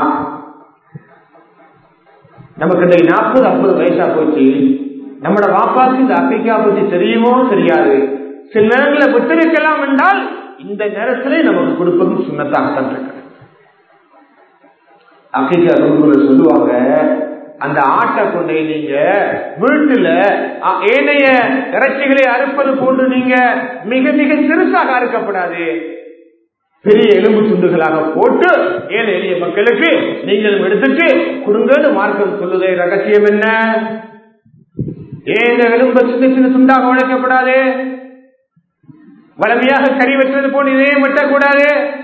நமக்கு இன்றைக்கு நாற்பது ஐம்பது வயசா போச்சு நம்மட வாப்பாக்கு இந்த அக்கைக்கா பத்தி தெரியுமோ தெரியாது சில நேரங்களில் விட்டு வைக்கலாம் என்றால் இந்த நேரத்திலே நமக்கு கொடுப்பதும் சுண்ணத்தாகத்தான் இருக்கு அக்கைக்கா குடும்பத்தில் சொல்லுவாங்க அந்த ஆட்டை கொண்டு நீங்க வீட்டுல ஏனைய இறைச்சிகளை அறுப்பது போன்று நீங்க மிக மிக சிறுசாக அறுக்கப்படாது பெரிய எலும்பு துண்டுகளாக போட்டு ஏழை எளிய மக்களுக்கு நீங்களும் எடுத்துட்டு கொடுங்கன்னு மார்க்கம் சொல்லுதே ரகசியம் என்ன ஏன் இந்த எலும்பு சின்ன சின்ன துண்டாக உழைக்கப்படாது வளமையாக கறி வெட்டுறது போல் இதே வெட்டக்கூடாது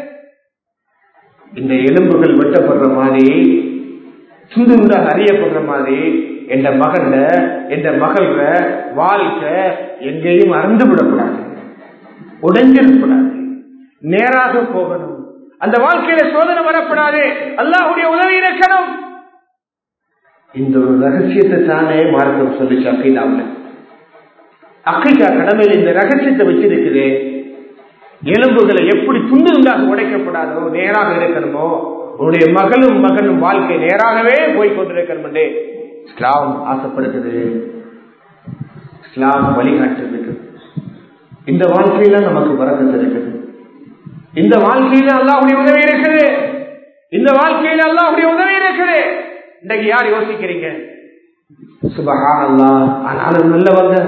இந்த எலும்புகள் வெட்டப்படுற மாதிரி துண்டு துண்டாக அறியப்படுற மாதிரி என்ற மகன் என்ற மகள்ற வாழ்க்கை எங்கேயும் அறந்து விடக்கூடாது உடைஞ்சிடக்கூடாது நேராக போகணும் அந்த வாழ்க்கையில சோதனை வரப்படாது அல்லாஹுடைய உதவி இருக்கணும் இந்த ஒரு ரகசியத்தை தானே மார்க்கம் சொல்லிச்சு அக்கைதாவில் அக்கைக்கா கடமையில் இந்த ரகசியத்தை வச்சிருக்குது எலும்புகளை எப்படி துண்டு துண்டாக உடைக்கப்படாதோ நேராக இருக்கணுமோ உன்னுடைய மகளும் மகனும் வாழ்க்கை நேராகவே போய் கொண்டிருக்கணும் என்று இஸ்லாம் ஆசைப்படுகிறது இஸ்லாம் வழிகாட்டுறது இந்த வாழ்க்கையில நமக்கு வரக்கத்து இருக்குது இந்த வாழ்க்கையில அல்லாஹுடைய உதவி இருக்குது இந்த வாழ்க்கையில அல்லாஹுடைய உதவி இருக்குது இன்றைக்கு யார் யோசிக்கிறீங்க சுபகான் அல்லா ஆனாலும் நல்லவங்க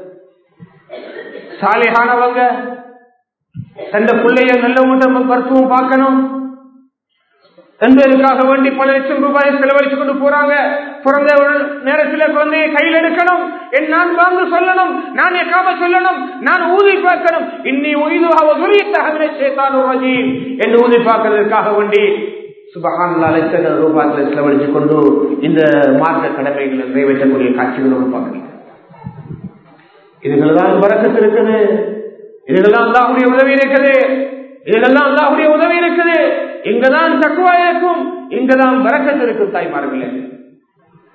சாலிகானவங்க தந்த பிள்ளைய நல்லவங்க மருத்துவம் பார்க்கணும் என்பதற்காக வேண்டி பல லட்சம் ரூபாய் செலவழிச்சு கொண்டு போறாங்க பிறந்த நேரத்தில் குழந்தையை கையில் எடுக்கணும் என் நான் வாங்க சொல்லணும் நான் எக்காம சொல்லணும் நான் ஊதி பார்க்கணும் இன்னி உயிதுவாக சேத்தான் என்று ஊதி பார்க்கறதுக்காக வேண்டி சுபகான்லா லட்சம் ரூபாய்களை செலவழிச்சு கொண்டு இந்த மார்க்க கடமைகளை நிறைவேற்றக்கூடிய காட்சிகளோடு பார்க்கிறேன் இதுகளெல்லாம் பறக்கத்து இருக்குது இதுகள்லாம் அல்லாஹுடைய உதவி இருக்குது இதுகள்லாம் அல்லாஹுடைய உதவி இருக்குது இங்கதான் தக்குவா இருக்கும் இங்கதான் வரக்கத்து இருக்கும் தாய்மார்களே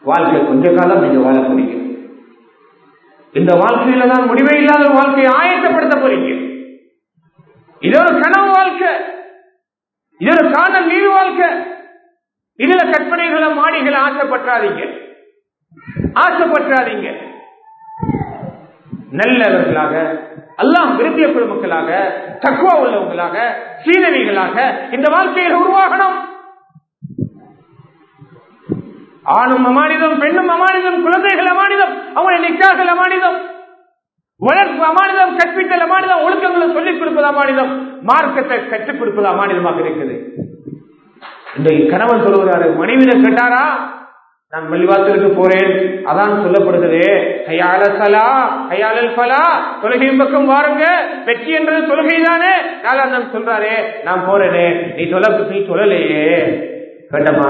வாழ்க்கை கொஞ்ச காலம் நீங்க வாழ போறீங்க இந்த வாழ்க்கையில தான் முடிவே இல்லாத ஒரு வாழ்க்கையை ஆயத்தப்படுத்த போறீங்க இது ஒரு கனவு வாழ்க்கை இது ஒரு காணல் நீர் வாழ்க்கை இதுல கற்பனைகளை மாடிகளை ஆசைப்பற்றாதீங்க ஆசைப்பற்றாதீங்க நல்லவர்களாக அல்லாம் விரும்பிய குழுமக்களாக தக்குவா உள்ளவங்களாக சீனவிகளாக இந்த வாழ்க்கையில் உருவாகணும் ஆணும் அமானிதம் பெண்ணும் அமானிதம் குழந்தைகள் அமானிதம் அவங்களை நிக்கார்கள் அமானிதம் வளர்ப்பு அமானிதம் கற்பித்தல் அமானிதம் ஒழுக்கங்களை சொல்லிக் கொடுப்பது அமானிதம் மார்க்கத்தை கற்றுக் கொடுப்பது அமானிதமாக இருக்குது இன்றைக்கு கணவன் சொல்லுகிறாரு மனைவியிடம் கேட்டாரா நான் மல்லிவாசலுக்கு போறேன் அதான் சொல்லப்படுகிறது கையாள சலா கையாளல் பலா தொழுகையும் பக்கம் வாருங்க வெற்றி என்றது தொழுகை தானே நாலாம் சொல்றாரே நான் போறேனே நீ தொலை நீ சொல்லலையே வேண்டமா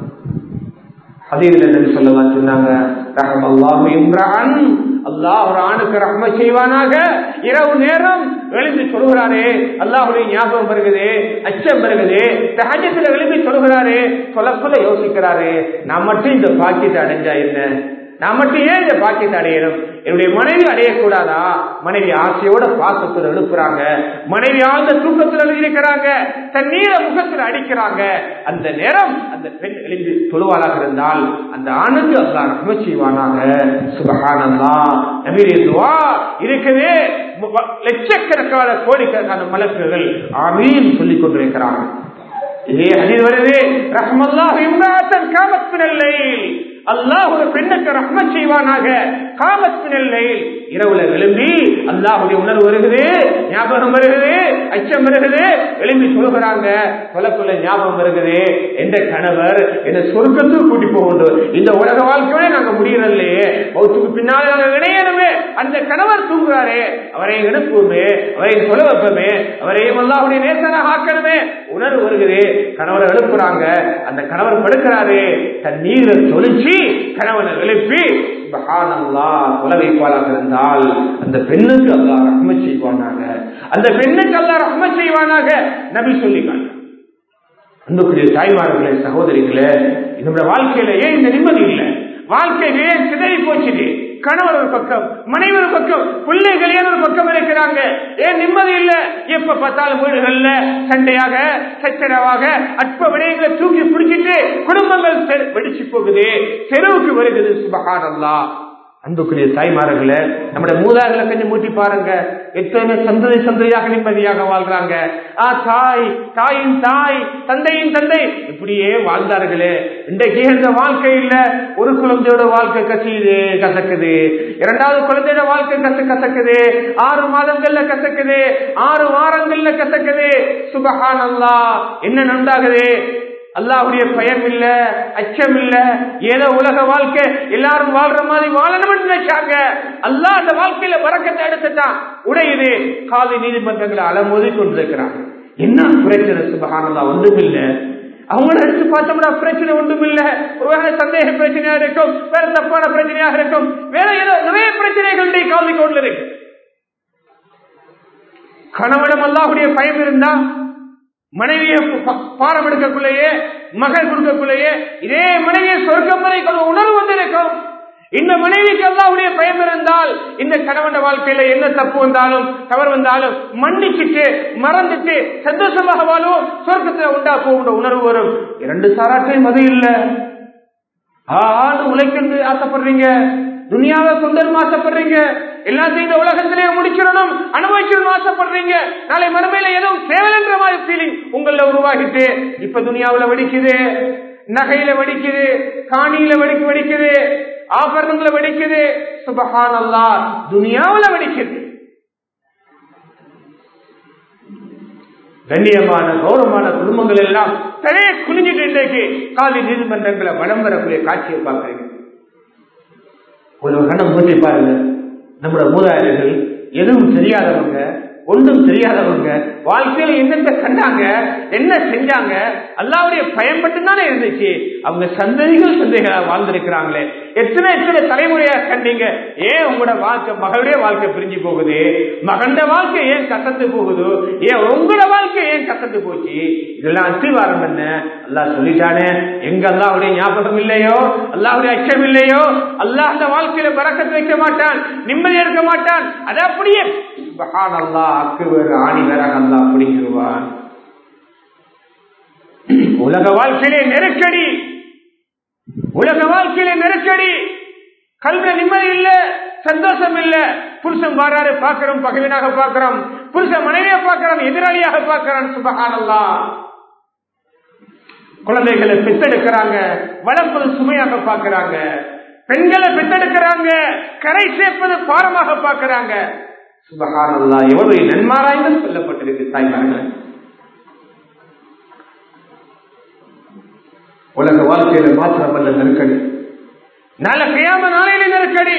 அதே இதுல என்ன சொல்லலாம் சொன்னாங்க ரஹம் அல்லாஹு இம்ரான் அல்லாஹ் ஒரு ஆணுக்கு ரஹ்ம செய்வானாக இரவு நேரம் எழுந்து சொல்கிறாரே அல்லாஹுடைய ஞாபகம் வருகிறது அச்சம் வருகிறது சகஜத்துல எழுதி சொல்கிறாரு சொல்லக்குள்ள யோசிக்கிறாரு நான் மட்டும் இந்த பாக்கியத்தை அடைஞ்சா என்ன நான் மட்டும் ஏன் இந்த பாக்கியத்தை அடையணும் என்னுடைய மனைவி அடையக்கூடாதா மனைவி ஆசையோட பாசத்தில் எழுப்புறாங்க மனைவி ஆழ்ந்த தூக்கத்தில் எழுதியிருக்கிறாங்க தண்ணீரை முகத்தில் அடிக்கிறாங்க அந்த நேரம் அந்த பெண் எழுதி தொழுவாளாக இருந்தால் அந்த ஆணுக்கு அல்லா ரஹ்ம செய்வானாக சுபகானந்தா நபீரிய துவா இருக்குது லட்சக்கணக்கான கோடிக்கணக்கான மலக்குகள் ஆமீன் சொல்லிக் கொண்டிருக்கிறாங்க இதே அணில் வருது ரஹ்மல்லாஹ் இம்ராத்தன் காமத்தினல்லை அல்லாஹ் ஒரு பெண்ணுக்கு ரஹ்மத் செய்வானாக காமத்தினல்லை இரவுல எழும்பி அல்லாஹுடைய உணர்வு வருகிறது ஞாபகம் வருகிறது அச்சம் வருகிறது எழும்பி சொல்கிறாங்க கொலக்குள்ள ஞாபகம் வருகிறது எந்த கணவர் என்ன சொர்க்கத்துக்கு கூட்டி போகணும் இந்த உலக வாழ்க்கையோட நாங்க முடியறதில்லையே பௌத்துக்கு பின்னாலே நாங்க இணையணுமே அந்த கணவர் தூங்குறாரே அவரை எழுப்புவோமே அவரை சொல்ல வைப்போமே அவரையும் அல்லாஹுடைய நேசனாக ஆக்கணுமே உணர்வு வருகிறது கணவரை எழுப்புறாங்க அந்த கணவர் படுக்கிறாரு தன் நீரை தொழிச்சு கணவனை எழுப்பி கொலை வைப்பாளாக இருந்தால் அந்த பெண்ணுக்கு அல்லா ரஹ்ம செய்வானாக அந்த பெண்ணுக்கு அல்லா ரஹ்ம செய்வானாக நபி சொல்லிக்காங்க அன்புக்குரிய தாய்மார்களே சகோதரிகளே நம்முடைய வாழ்க்கையில ஏன் இந்த நிம்மதி இல்லை வாழ்க்கையிலே சிதறி போச்சுது கணவர் ஒரு பக்கம் மனைவி ஒரு பக்கம் பிள்ளைகள் ஏன் ஒரு பக்கம் இருக்கிறாங்க ஏன் நிம்மதி இல்ல எப்ப பார்த்தாலும் வீடுகள்ல சண்டையாக சச்சரவாக அற்ப விடயங்களை தூக்கி பிடிச்சிட்டு குடும்பங்கள் வெடிச்சு போகுது தெருவுக்கு வருகிறது சுபகாரல்லா அன்புக்குரிய தாய்மார்களே நம்முடைய மூதார்களை கொஞ்சம் மூட்டி பாருங்க எத்தனை சந்ததி சந்ததியாக நிம்மதியாக வாழ்றாங்க ஆ தாய் தாயின் தாய் தந்தையின் தந்தை இப்படியே வாழ்ந்தார்களே இன்றைக்கு இந்த வாழ்க்கை இல்ல ஒரு குழந்தையோட வாழ்க்கை கசியுது கசக்குது இரண்டாவது குழந்தையோட வாழ்க்கை கச கசக்குது ஆறு மாதங்கள்ல கசக்குது ஆறு வாரங்கள்ல கசக்குது சுபஹான் அல்லா என்ன நண்டாகுது அல்லாஹுடைய பயம் இல்ல அச்சம் இல்ல ஏதோ உலக வாழ்க்கை எல்லாரும் வாழ்ற மாதிரி வாழணும்னு நினைச்சாங்க அல்லாஹ் அந்த வாழ்க்கையில வரக்கத்தை எடுத்துட்டான் உடையுது காலை நீதிமன்றங்களை அலமோதி கொண்டிருக்கிறாங்க என்ன பிரச்சனை சுபகானந்தா ஒன்றும் இல்ல அவங்கள எடுத்து பார்த்தோம்னா பிரச்சனை ஒன்றும் இல்ல ஒருவேளை சந்தேக பிரச்சனையா இருக்கும் வேற தப்பான பிரச்சனையாக இருக்கும் வேற ஏதோ நிறைய பிரச்சனைகளுடைய காலை கொண்டு இருக்கு கணவனம் அல்லாஹுடைய பயம் இருந்தா மனைவியை பாரம் எடுக்கக்குள்ளேயே மகள் கொடுக்கக்குள்ளேயே இதே மனைவியை சொர்க்கம் வரை உணர்வு வந்திருக்கும் இந்த மனைவிக்கு அல்லாவுடைய பயம் இருந்தால் இந்த கணவன் வாழ்க்கையில என்ன தப்பு வந்தாலும் தவறு வந்தாலும் மன்னிச்சுட்டு மறந்துட்டு சந்தோஷமாக வாழும் சொர்க்கத்துல உண்டா போகின்ற உணர்வு வரும் இரண்டு சாராட்டையும் அது இல்ல ஆள் உழைக்கிறது ஆசைப்படுறீங்க துனியாவை கொண்டு ஆசைப்படுறீங்க எல்லாத்தையும் இந்த உலகத்திலே முடிச்சிடணும் அனுபவிச்சிடணும் ஆசைப்படுறீங்க நாளை மறுமையில எதுவும் தேவைன்ற மாதிரி ஃபீலிங் உங்கள உருவாகிட்டு இப்ப துனியாவுல வெடிக்குது நகையில வெடிக்குது காணியில வெடிக்க வெடிக்குது ஆபரணங்களை வெடிக்குது சுபஹான் அல்லா துனியாவுல வெடிக்குது கண்ணியமான கௌரவமான குடும்பங்கள் எல்லாம் தலையை குனிஞ்சிட்டு இன்றைக்கு காலி நீதிமன்றங்களை வளம் வரக்கூடிய காட்சியை பார்க்கிறீங்க ஒரு கணம் மூட்டி பாருங்க நம்முடைய மூதாதையர்கள் எதுவும் தெரியாதவங்க ஒன்றும் தெரியாதவங்க வாழ்க்கையில என்னத்தை கண்டாங்க என்ன செஞ்சாங்க அல்லாவுடைய பயம் மட்டும்தானே இருந்துச்சு அவங்க சந்ததிகள் சந்ததிகளா வாழ்ந்திருக்கிறாங்களே எத்தனை எத்தனை தலைமுறையா கண்டீங்க ஏன் உங்களோட வாழ்க்கை மகளுடைய வாழ்க்கை பிரிஞ்சு போகுது மகண்ட வாழ்க்கை ஏன் கசந்து போகுது ஏன் உங்களோட வாழ்க்கை ஏன் கசந்து போச்சு இதெல்லாம் அத்திவாரம் என்ன அல்லாஹ் சொல்லிட்டானே எங்க அல்லாவுடைய ஞாபகம் இல்லையோ அல்லாவுடைய அச்சம் இல்லையோ அல்லாஹ் அந்த வாழ்க்கையில பறக்கத்து வைக்க மாட்டான் நிம்மதி இருக்க மாட்டான் அது அப்படியே சுபஹான் அல்லாஹ் அக்குவர் ஆணி வேறாக அல்லாஹ் அப்படிங்கிறவான் உலக வாழ்க்கையிலே நெருக்கடி உலக வாழ்க்கையிலே நெருக்கடி கல்வி நிம்மதி இல்ல சந்தோஷம் இல்ல புருஷன் வாராரு பாக்குறோம் பகவனாக பாக்குறோம் புருஷன் மனைவியை பாக்குறோம் எதிராளியாக பாக்குறான் சுபகானல்லா குழந்தைகளை பெத்தெடுக்கிறாங்க வளர்ப்பது சுமையாக பாக்குறாங்க பெண்களை பெத்தெடுக்கிறாங்க கரை சேர்ப்பது பாரமாக பாக்குறாங்க சுபகானல்லா எவ்வளவு நன்மாராய்ந்து சொல்லப்பட்டிருக்கு தாய்மார்கள் உலக வாழ்க்கையில மாத்திரமல்ல நெருக்கடி நாளை கையாம நாளையில நெருக்கடி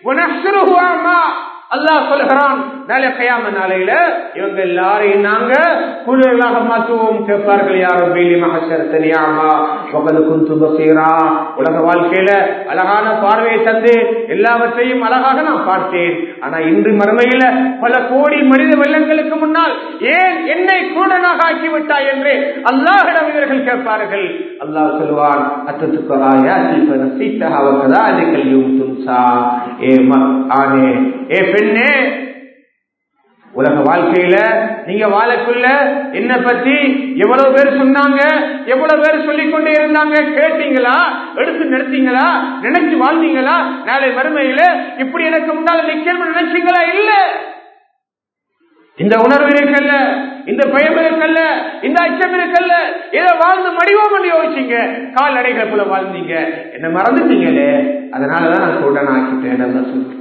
அல்லாஹ் சொல்லுகிறான் நாளை கையாம நாளையில இவங்க எல்லாரையும் நாங்க குழுக்களாக மாற்றுவோம் கேட்பார்கள் யாரும் வேலி மகசர் தெரியாமா உங்களுக்கு துபசீரா உலக வாழ்க்கையில அழகான பார்வையை தந்து எல்லாவற்றையும் அழகாக நான் பார்த்தேன் ஆனா இன்று மறுமையில பல கோடி மனித வெள்ளங்களுக்கு முன்னால் ஏன் என்னை கூடனாக ஆக்கிவிட்டாய் என்று அல்லாஹிடம் இவர்கள் கேட்பார்கள் அல்லாஹ் சொல்லுவான் அத்தத்துக்கு ஆயா சீத்தகாவக்கதா அதை கல்வியும் துன்சா ஏ ஆனே ஏ பெண்ணே உலக வாழ்க்கையில நீங்க வாழக்குள்ள என்ன பத்தி எவ்வளவு பேர் சொன்னாங்க எவ்வளவு பேர் சொல்லிக் கொண்டே இருந்தாங்க கேட்டீங்களா எடுத்து நடத்தீங்களா நினைச்சு வாழ்ந்தீங்களா நாளை மறுமையில இப்படி எனக்கு முன்னால நிக்கணும் நினைச்சீங்களா இல்ல இந்த உணர்வு இருக்கல்ல இந்த பயம் இருக்கல்ல இந்த அச்சம் இருக்கல்ல ஏதோ வாழ்ந்து மடிவோம் பண்ணி யோசிச்சீங்க கால் அடைகளை போல வாழ்ந்தீங்க என்ன மறந்துட்டீங்களே அதனாலதான் நான் சொல்றேன் ஆக்கிட்டேன் சொல்றேன்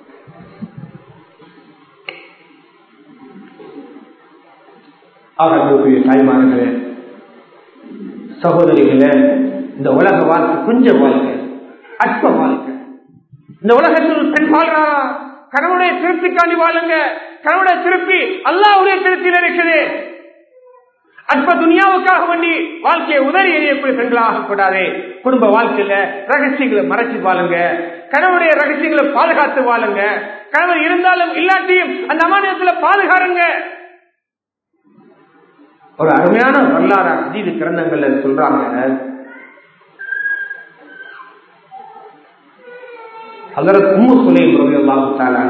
அவர்களுடைய தாய்மார்களே சகோதரிகளே இந்த உலக வாழ்க்கை கொஞ்சம் வாழ்க்கை அற்ப வாழ்க்கை இந்த உலகத்தில் பெண் வாழ்றாரா கணவனுடைய திருப்திக்காண்டி வாழுங்க கணவனுடைய திருப்தி அல்லாவுடைய திருப்தியில் இருக்குது அற்ப துனியாவுக்காக வேண்டி வாழ்க்கையை உதறி எறியக்கூடிய பெண்களாக கூடாது குடும்ப வாழ்க்கையில ரகசியங்களை மறைச்சு வாழுங்க கணவனுடைய ரகசியங்களை பாதுகாத்து வாழுங்க கணவர் இருந்தாலும் இல்லாட்டியும் அந்த அமானியத்துல பாதுகாருங்க ஒரு அருமையான வரலாறு அதீத கிரந்தங்கள்ல சொல்றாங்க அதற்கு உம்மு சுலைம் ரவி அல்லாஹு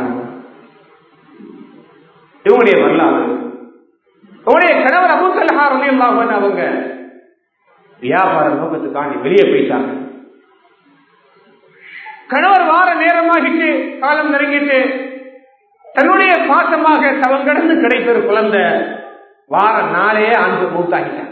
இவங்களுடைய வரலாறு இவங்களுடைய கணவர் அபு தல்ஹா ரவி அல்லாஹன் அவங்க வியாபார நோக்கத்துக்காண்டி வெளியே போயிட்டாங்க கணவர் வார நேரமாகிட்டு காலம் நெருங்கிட்டு தன்னுடைய பாசமாக தவம் கடந்து கிடைத்த ஒரு குழந்தை வார நாளே அன்று மூத்தாகிட்டாங்க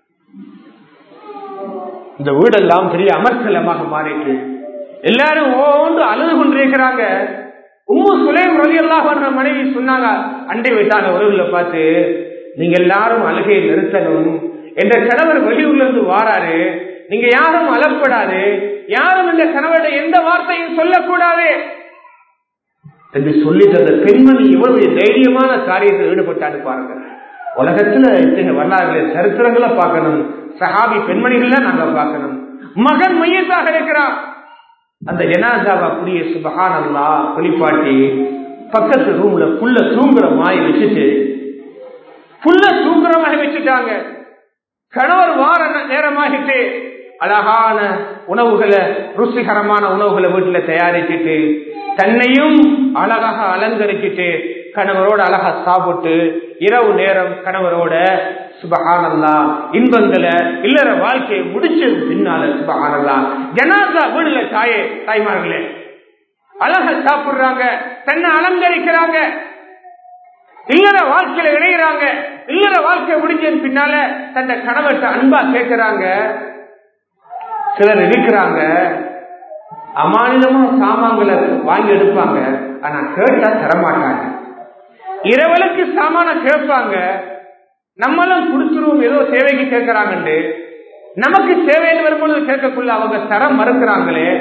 இந்த வீடெல்லாம் பெரிய அமர்க்கலமாக மாறிட்டு எல்லாரும் ஓண்டு அழுது கொண்டிருக்கிறாங்க உம்மு சுலேம் ரவி எல்லாம் மனைவி சொன்னாங்க அண்டை வைத்தாங்க உறவுல பார்த்து நீங்க எல்லாரும் அழுகையை நிறுத்தணும் என்ற கணவர் வெளியூர்ல இருந்து வாராரு நீங்க யாரும் அலப்படாது யாரும் இந்த கணவரை எந்த வார்த்தையும் சொல்லக்கூடாது என்று சொல்லிட்டு அந்த பெண்மணி இவ்வளவு தைரியமான காரியத்தில் ஈடுபட்டான்னு பாருங்க உலகத்துல இத்தனை வரலாறுகளை சரித்திரங்களை பார்க்கணும் சஹாபி பெண்மணிகள்ல நாங்க பார்க்கணும் மகன் மையத்தாக இருக்கிறான் அந்த ஜனாசாவை அப்படியே சுபஹான் அல்லா குளிப்பாட்டி பக்கத்து ரூம்ல புல்ல தூங்குற மாதிரி வச்சுட்டு புல்ல தூங்குற மாதிரி வச்சுட்டாங்க கணவர் வார நேரமாகிட்டு அழகான உணவுகளை ருசிகரமான உணவுகளை வீட்டுல தயாரிச்சுட்டு தன்னையும் அழகாக அலங்கரிச்சுட்டு கணவரோட அழகா சாப்பிட்டு இரவு நேரம் கணவரோட சுபகானல்லா இன்பங்களை இல்லற வாழ்க்கையை முடிச்சது பின்னால சுபகானல்லா ஜனாசா வீடுல தாயே தாய்மார்களே அழகா சாப்பிடுறாங்க தன்னை அலங்கரிக்கிறாங்க இல்லற வாழ்க்கையில இணைகிறாங்க இல்லற வாழ்க்கை முடிஞ்சது பின்னால தன்னை கணவர்கிட்ட அன்பா கேட்கிறாங்க சிலர் இருக்கிறாங்க அமானிதமா சாமான்களை வாங்கி எடுப்பாங்க ஆனா கேட்டா தரமாட்டாங்க இரவலுக்கு சாமான கேட்பாங்க நம்மளும் கொடுத்துருவோம் ஏதோ சேவைக்கு கேட்கிறாங்கண்டு நமக்கு சேவைன்னு வரும்பொழுது கேட்கக்குள்ள அவங்க தரம் மறுக்கிறாங்களே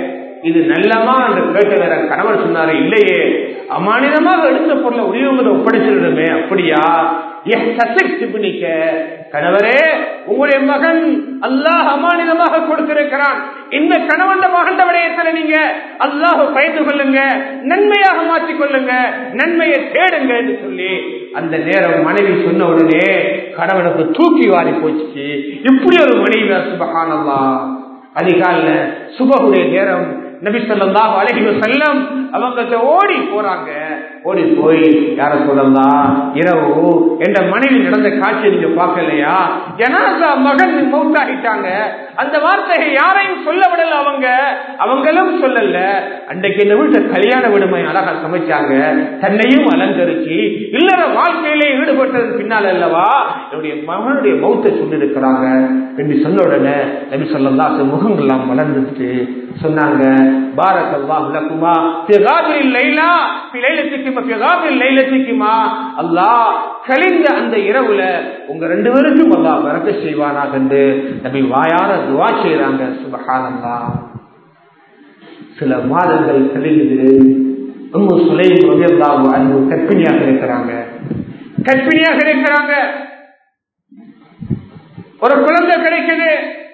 இது நல்லமா என்று கேட்ட வேற கணவர் சொன்னாரு இல்லையே அமானிதமாக எடுத்த பொருளை உரியவங்க ஒப்படைச்சிருந்தமே அப்படியா பிடிக்க கணவரே உங்களுடைய மகன் அல்லாஹ் அமானிதமாக கொடுத்திருக்கிறான் இந்த கணவன் மகண்ட விடயத்துல நீங்க அல்லாஹ் பயந்து கொள்ளுங்க நன்மையாக மாற்றிக் கொள்ளுங்க நன்மையை தேடுங்க என்று சொல்லி அந்த நேரம் மனைவி சொன்ன உடனே கணவனுக்கு தூக்கி வாரி போச்சு இப்படி ஒரு மனைவி சுபகானல்லா அதிகால சுபகுடைய நேரம் நபி சொல்லாஹ் அழகி செல்லம் அவங்க ஓடி போறாங்க ஓடி போய் யார சொல்லலாம் இரவு என்ற மனைவி நடந்த காட்சி நீங்க பார்க்கலையா ஜனாசா மகன் மௌத்தாகிட்டாங்க அந்த வார்த்தையை யாரையும் சொல்ல விடல அவங்க அவங்களும் சொல்லல அன்றைக்கு இந்த வீட்டை கல்யாண விடுமை அழகா சமைச்சாங்க தன்னையும் அலங்கரிச்சு இல்லற வாழ்க்கையிலே ஈடுபட்டது பின்னால் அல்லவா என்னுடைய மகனுடைய மௌத்தை சொல்லியிருக்கிறாங்க என்று சொன்ன உடனே நபி சொல்லலாம் முகங்கள்லாம் வளர்ந்துட்டு சொன்னாங்க பாரத் அல்லாஹ் லக்குமா பிகாபில் லைலா பிழைலத்துக்குமா பிகாபில் லைலத்துக்குமா அல்லாஹ் கழிந்த அந்த இரவுல உங்க ரெண்டு பேருக்கும் அல்லாஹ் வரக்க செய்வானாக என்று நபி வாயார துவா செய்யறாங்க சுபஹானல்லா சில மாதங்கள் கழிந்து உம்மு சுலைம் ரலியல்லாஹு அன்ஹு கற்பிணியாக இருக்கிறாங்க கற்பிணியாக இருக்கிறாங்க ஒரு குழந்தை கிடைக்குது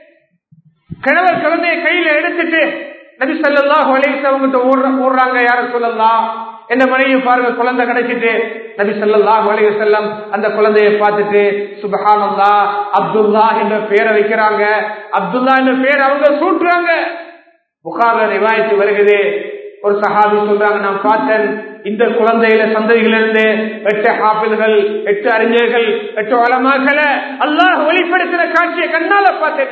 கணவர் குழந்தைய கையில எடுத்துட்டு நபி சல்லாஹ் அலைசவங்கிட்ட ஓடுறாங்க யார சொல்லலாம் என்ன மனைவி பாருங்க குழந்தை கிடைச்சிட்டு நபி சல்லாஹ் அலைய செல்லம் அந்த குழந்தைய பார்த்துட்டு சுபஹானல்லா அப்துல்லா என்ற பேரை வைக்கிறாங்க அப்துல்லா என்ற பேர் அவங்க சூட்டுறாங்க புகார்ல ரிவாயத்து வருகிறது ஒரு சஹாபி சொல்றாங்க நான் பார்த்தேன் இந்த குழந்தையில சந்ததிகளிலிருந்து எட்டு ஹாபில்கள் எட்டு அறிஞர்கள் எட்டு வளமாக்களை அல்லாஹ் வெளிப்படுத்தின காட்சியை கண்ணால பார்த்தேன்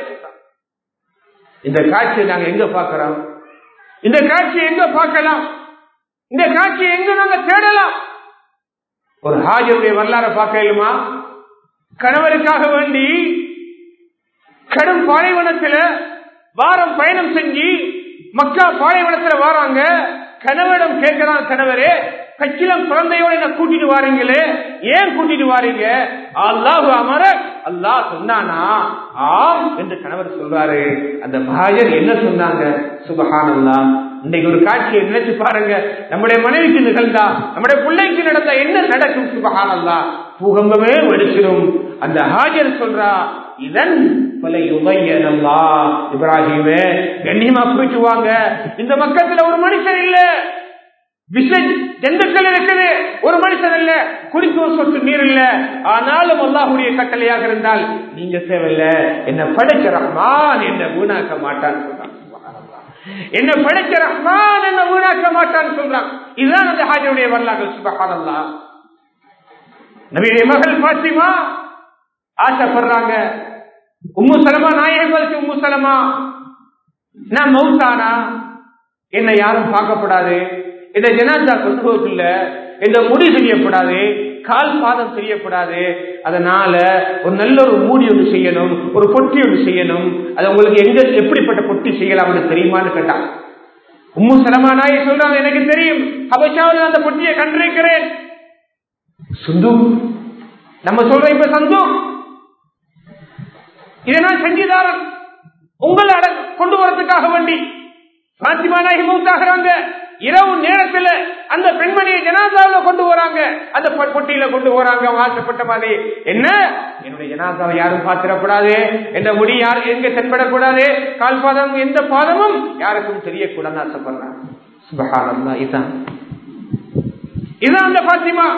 இந்த காட்சியை நாங்க எங்க பார்க்கிறோம் இந்த காட்சியை எங்க பார்க்கலாம் இந்த காட்சியை எங்க நாங்க தேடலாம் ஒரு ஹாஜருடைய வரலாறு பார்க்க இயலுமா கணவருக்காக வேண்டி கடும் பாலைவனத்துல வாரம் பயணம் செஞ்சு மக்கா பாலைவனத்துல வராங்க கணவரிடம் கேட்கிறான் கணவரே கச்சிலம் குழந்தையோட என்ன கூட்டிட்டு வாரீங்களே ஏன் கூட்டிட்டு வாரீங்க அல்லாஹு அமர அல்லாஹ் சொன்னானா ஆம் என்று கணவர் சொல்றாரு அந்த பாஜர் என்ன சொன்னாங்க சுபஹானல்லா இன்னைக்கு ஒரு காட்சியை நினைச்சு பாருங்க நம்முடைய மனைவிக்கு நிகழ்ந்தா நம்முடைய பிள்ளைக்கு நடந்தா என்ன நடக்கும் சுபஹானல்லா பூகம்பமே வெடிச்சிடும் அந்த ஹாஜர் சொல்றா இதன் பல யுகையனல்லா இப்ராஹிமே கண்ணியமா போயிட்டு வாங்க இந்த மக்கத்துல ஒரு மனுஷன் இல்ல விஷ ஜந்துக்கள் இருக்குது ஒரு மனுஷன் இல்ல குடிக்க ஒரு சொட்டு நீர் இல்ல ஆனாலும் அல்லாஹுடைய கட்டளையாக இருந்தால் நீங்க தேவையில்ல என்ன படைச்ச ரஹ்மான் என்ன வீணாக்க மாட்டான் சொல்றான் என்ன படைச்ச ரஹ்மான் என்ன வீணாக்க மாட்டான் சொல்றான் இதுதான் அந்த ஹாஜருடைய வரலாறு சுபஹானல்லா நபியுடைய மகள் பாத்திமா ஆசைப்படுறாங்க உம்மு சலமா நாயகங்களுக்கு உம்மு சலமா நான் மவுத்தானா என்னை யாரும் பார்க்கப்படாது இந்த ஜனாதா கொண்டு போகல இந்த முடி செய்யப்படாது கால் பாதம் செய்யப்படாது அதனால ஒரு நல்ல ஒரு மூடி ஒன்று செய்யணும் ஒரு பொட்டி ஒன்று செய்யணும் அது உங்களுக்கு எங்க எப்படிப்பட்ட பொட்டி செய்யலாம்னு தெரியுமான்னு கேட்டான் உம்மு சலமா நாயை சொல்றாங்க எனக்கு தெரியும் அவசாவது அந்த பொட்டியை கண்டிருக்கிறேன் சுந்து நம்ம சொல்றோம் இப்ப சந்து இதை நான் செஞ்சுதாரன் உங்களை அட கொண்டு வரதுக்காக வேண்டி பாத்திமா நாயகி மௌத்தாகிறாங்க இரவு நேரத்துல அந்த பெண்மணியை ஜனாதாவில கொண்டு வராங்க அந்த பொட்டியில கொண்டு போறாங்க அவங்க ஆசைப்பட்ட மாதிரி என்ன என்னுடைய ஜனாதாவை யாரும் பார்த்திடக்கூடாது எந்த முடி யாரும் எங்க தென்படக்கூடாது கால் பாதம் எந்த பாதமும் யாருக்கும் தெரியக்கூடாதுன்னு ஆசைப்படுறாங்க சுபகாலம் இதுதான் இதுதான் அந்த பாத்திமா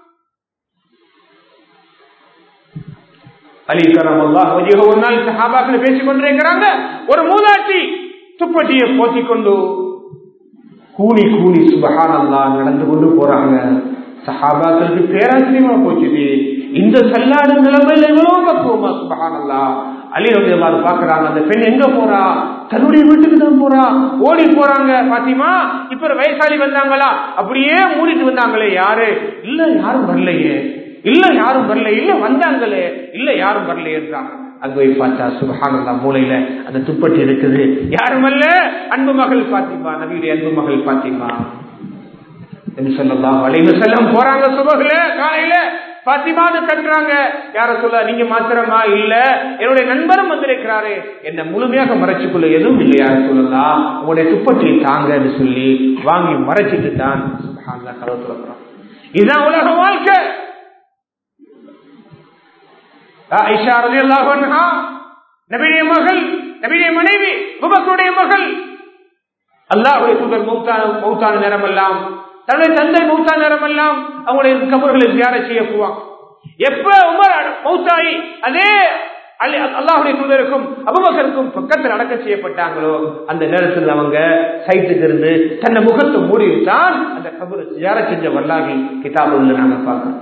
அலி கரம் அல்லாஹ் ஒரு நாள் சஹாபாக்கள் பேசிக் கொண்டிருக்கிறாங்க ஒரு மூதாட்சி துப்பட்டியை போத்திக் கொண்டு கூலி கூலி சுபஹானல்லா நடந்து கொண்டு போறாங்க சஹாபாக்களுக்கு பேராசிரியமா போச்சுது இந்த சல்லாடு நிலைமையில எவ்வளவு பக்குவமா சுபஹானல்லா அலி வந்து எல்லாரும் பாக்குறாங்க அந்த பெண் எங்க போறா தன்னுடைய வீட்டுக்கு தான் போறா ஓடி போறாங்க பாத்திமா இப்ப ஒரு வயசாளி வந்தாங்களா அப்படியே மூடிட்டு வந்தாங்களே யாரு இல்ல யாரும் வரலையே இல்ல யாரும் வரல இல்ல வந்தாங்களே இல்ல யாரும் வரல என்றாங்க அங்க போய் பார்த்தா சுபஹானல்லா மூலையில அந்த துப்பட்டி இருக்குது யாரும் அல்ல அன்பு மகள் பாத்திமா நபியுடைய அன்பு மகள் பாத்திமா சொல்லலாம் வளைவு செல்லம் போறாங்க சுபகுல காலையில பாத்திமான்னு கட்டுறாங்க யார சொல்ல நீங்க மாத்திரமா இல்ல என்னுடைய நண்பரும் வந்திருக்கிறாரு என்ன முழுமையாக மறைச்சுக்குள்ள எதுவும் இல்லை யார சொல்லலாம் உங்களுடைய துப்பட்டியை தாங்கன்னு சொல்லி வாங்கி மறைச்சிட்டு தான் சுப்ஹானல்லாஹ் கதவு திறக்கிறான் இதுதான் உலக வாழ்க்கை ஆயிஷா ரலியல்லாஹு அன்ஹா நபியுடைய மகள் நபியுடைய மனைவி உபக்கருடைய மகள் அல்லாஹ்வுடைய தூதர் மௌத்தான மௌத்தான நேரம் எல்லாம் தன்னுடைய தந்தை மௌத்தான நேரம் எல்லாம் அவங்களுடைய கபர்களை தியார செய்ய போவாங்க எப்ப உமர் மௌத்தாயி அதே அல்லாஹுடைய தூதருக்கும் அபுபக்கருக்கும் பக்கத்தில் அடக்க செய்யப்பட்டாங்களோ அந்த நேரத்தில் அவங்க சைட்டுக்கு இருந்து தன்னை முகத்தை மூடிவிட்டால் அந்த கபரை தியார செஞ்ச வரலாறு கிதாபுல நாங்க பார்க்கணும்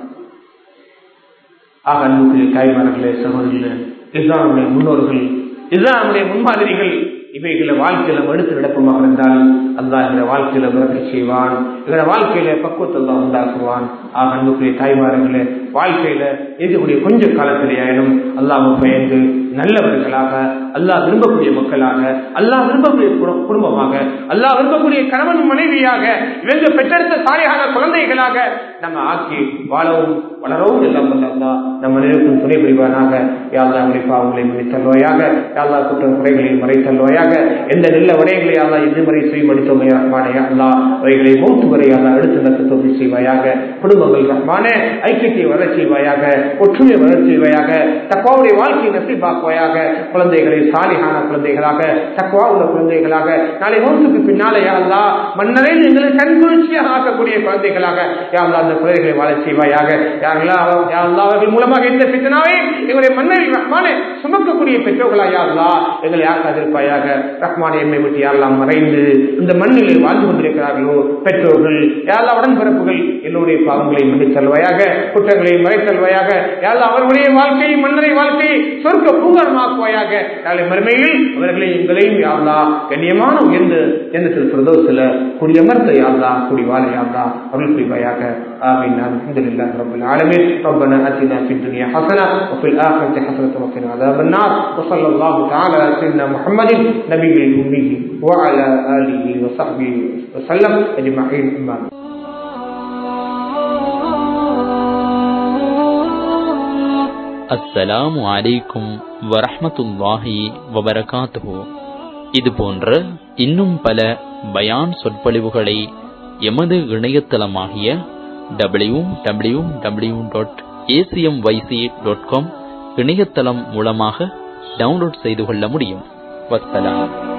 ஆக அன்புக்குரிய தாய்மார்களே சகோதரிகளே இதுதான் நம்முடைய முன்னோர்கள் இதுதான் நம்முடைய முன்மாதிரிகள் இவைகளை வாழ்க்கையில எடுத்து நடப்பமாக இருந்தால் அல்லாஹ் எங்களை வாழ்க்கையில பிறக்க செய்வான் எங்களை வாழ்க்கையில பக்குவத்தை எல்லாம் உண்டாக்குவான் ஆக அன்புக்குரிய தாய்மார்களே வாழ்க்கையில இருக்கக்கூடிய கொஞ்ச காலத்திலேயாயினும் அல்லாஹ் பயந்து நல்லவர்களாக அல்லாஹ் விரும்பக்கூடிய மக்களாக அல்லாஹ் விரும்பக்கூடிய குடும்பமாக அல்லாஹ் விரும்பக்கூடிய கணவன் மனைவியாக இவங்க பெற்றெடுத்த தாயாக குழந்தைகளாக நம்ம ஆக்கி வாழவும் வளரவும் எல்லாம் அல்லா நம் மனிதருக்கும் துணை புரிவானாக யாழ்லா அவங்களை பாவங்களை மன்னித்தல்வாயாக யாழ்லா குற்றம் குறைகளை மறைத்தல்வாயாக எந்த நல்ல விடயங்களை யாழ்லா எதிர்மறை செய்வடித்தோமே ரஹ்மானே அல்லா அவைகளை மூத்து வரை யாழ்லா எடுத்து நடத்த தொகுதி செய்வாயாக குடும்பங்கள் ரஹ்மானே ஐக்கியத்தை வளர செய்வாயாக ஒற்றுமை வளர செய்வாயாக தக்குவாவுடைய வாழ்க்கையை நசிபாக்குவாயாக குழந்தைகளை சாலிகான குழந்தைகளாக தக்குவா உள்ள குழந்தைகளாக நாளை மூத்துக்கு பின்னாலே யாழ்லா மன்னரையில் எங்களை கண்குளிர்ச்சியாக ஆக்கக்கூடிய குழந்தைகளாக யாழ்லா அந்த குழந்தைகளை வாழ செய்வாயாக அவர்கள் மூலமாக எந்த பித்தனாவே எங்களுடைய மன்னரை ரஹ்மானே சுமக்கக்கூடிய பெற்றோர்களா யாருலா எங்களை ஆக்காதிருப்பாயாக ரஹ்மான் எம்மை விட்டு யாரெல்லாம் மறைந்து இந்த மண்ணிலே வாழ்ந்து கொண்டிருக்கிறார்களோ பெற்றோர்கள் யாரெல்லாம் உடன்பிறப்புகள் என்னுடைய பாவங்களை மன்னித்தல்வையாக குற்றங்களை மறைத்தல்வையாக யாரெல்லாம் அவர்களுடைய வாழ்க்கையை மன்னரை வாழ்க்கையை சொர்க்க பூங்கரமாக்குவாயாக நாளை மறுமையில் அவர்களை எங்களையும் யாருலா கண்ணியமான உயர்ந்த எண்ணத்தில் பிரதோசில குடியமர்த்த யாருலா குடி வாழ யாருலா அருள் புரிவாயாக آمين الحمد لله رب العالمين ربنا أتنا في الدنيا حسنة وفي الآخرة حسنة وقنا عذاب النار وصلى الله تعالى على سيدنا محمد نبي الأمي وعلى آله وصحبه وسلم أجمعين أما அஸ்ஸலாமு அலைக்கும் வரஹமத்துல்லாஹி வபரகாத்துஹு இது போன்ற இன்னும் பல பயான் சொற்பொழிவுகளை எமது இணையதளமாகிய W W W dot ACM YC dot com இணையதளம் மூலமாக டவுன்லோட் செய்து கொள்ள முடியும் வசலாம்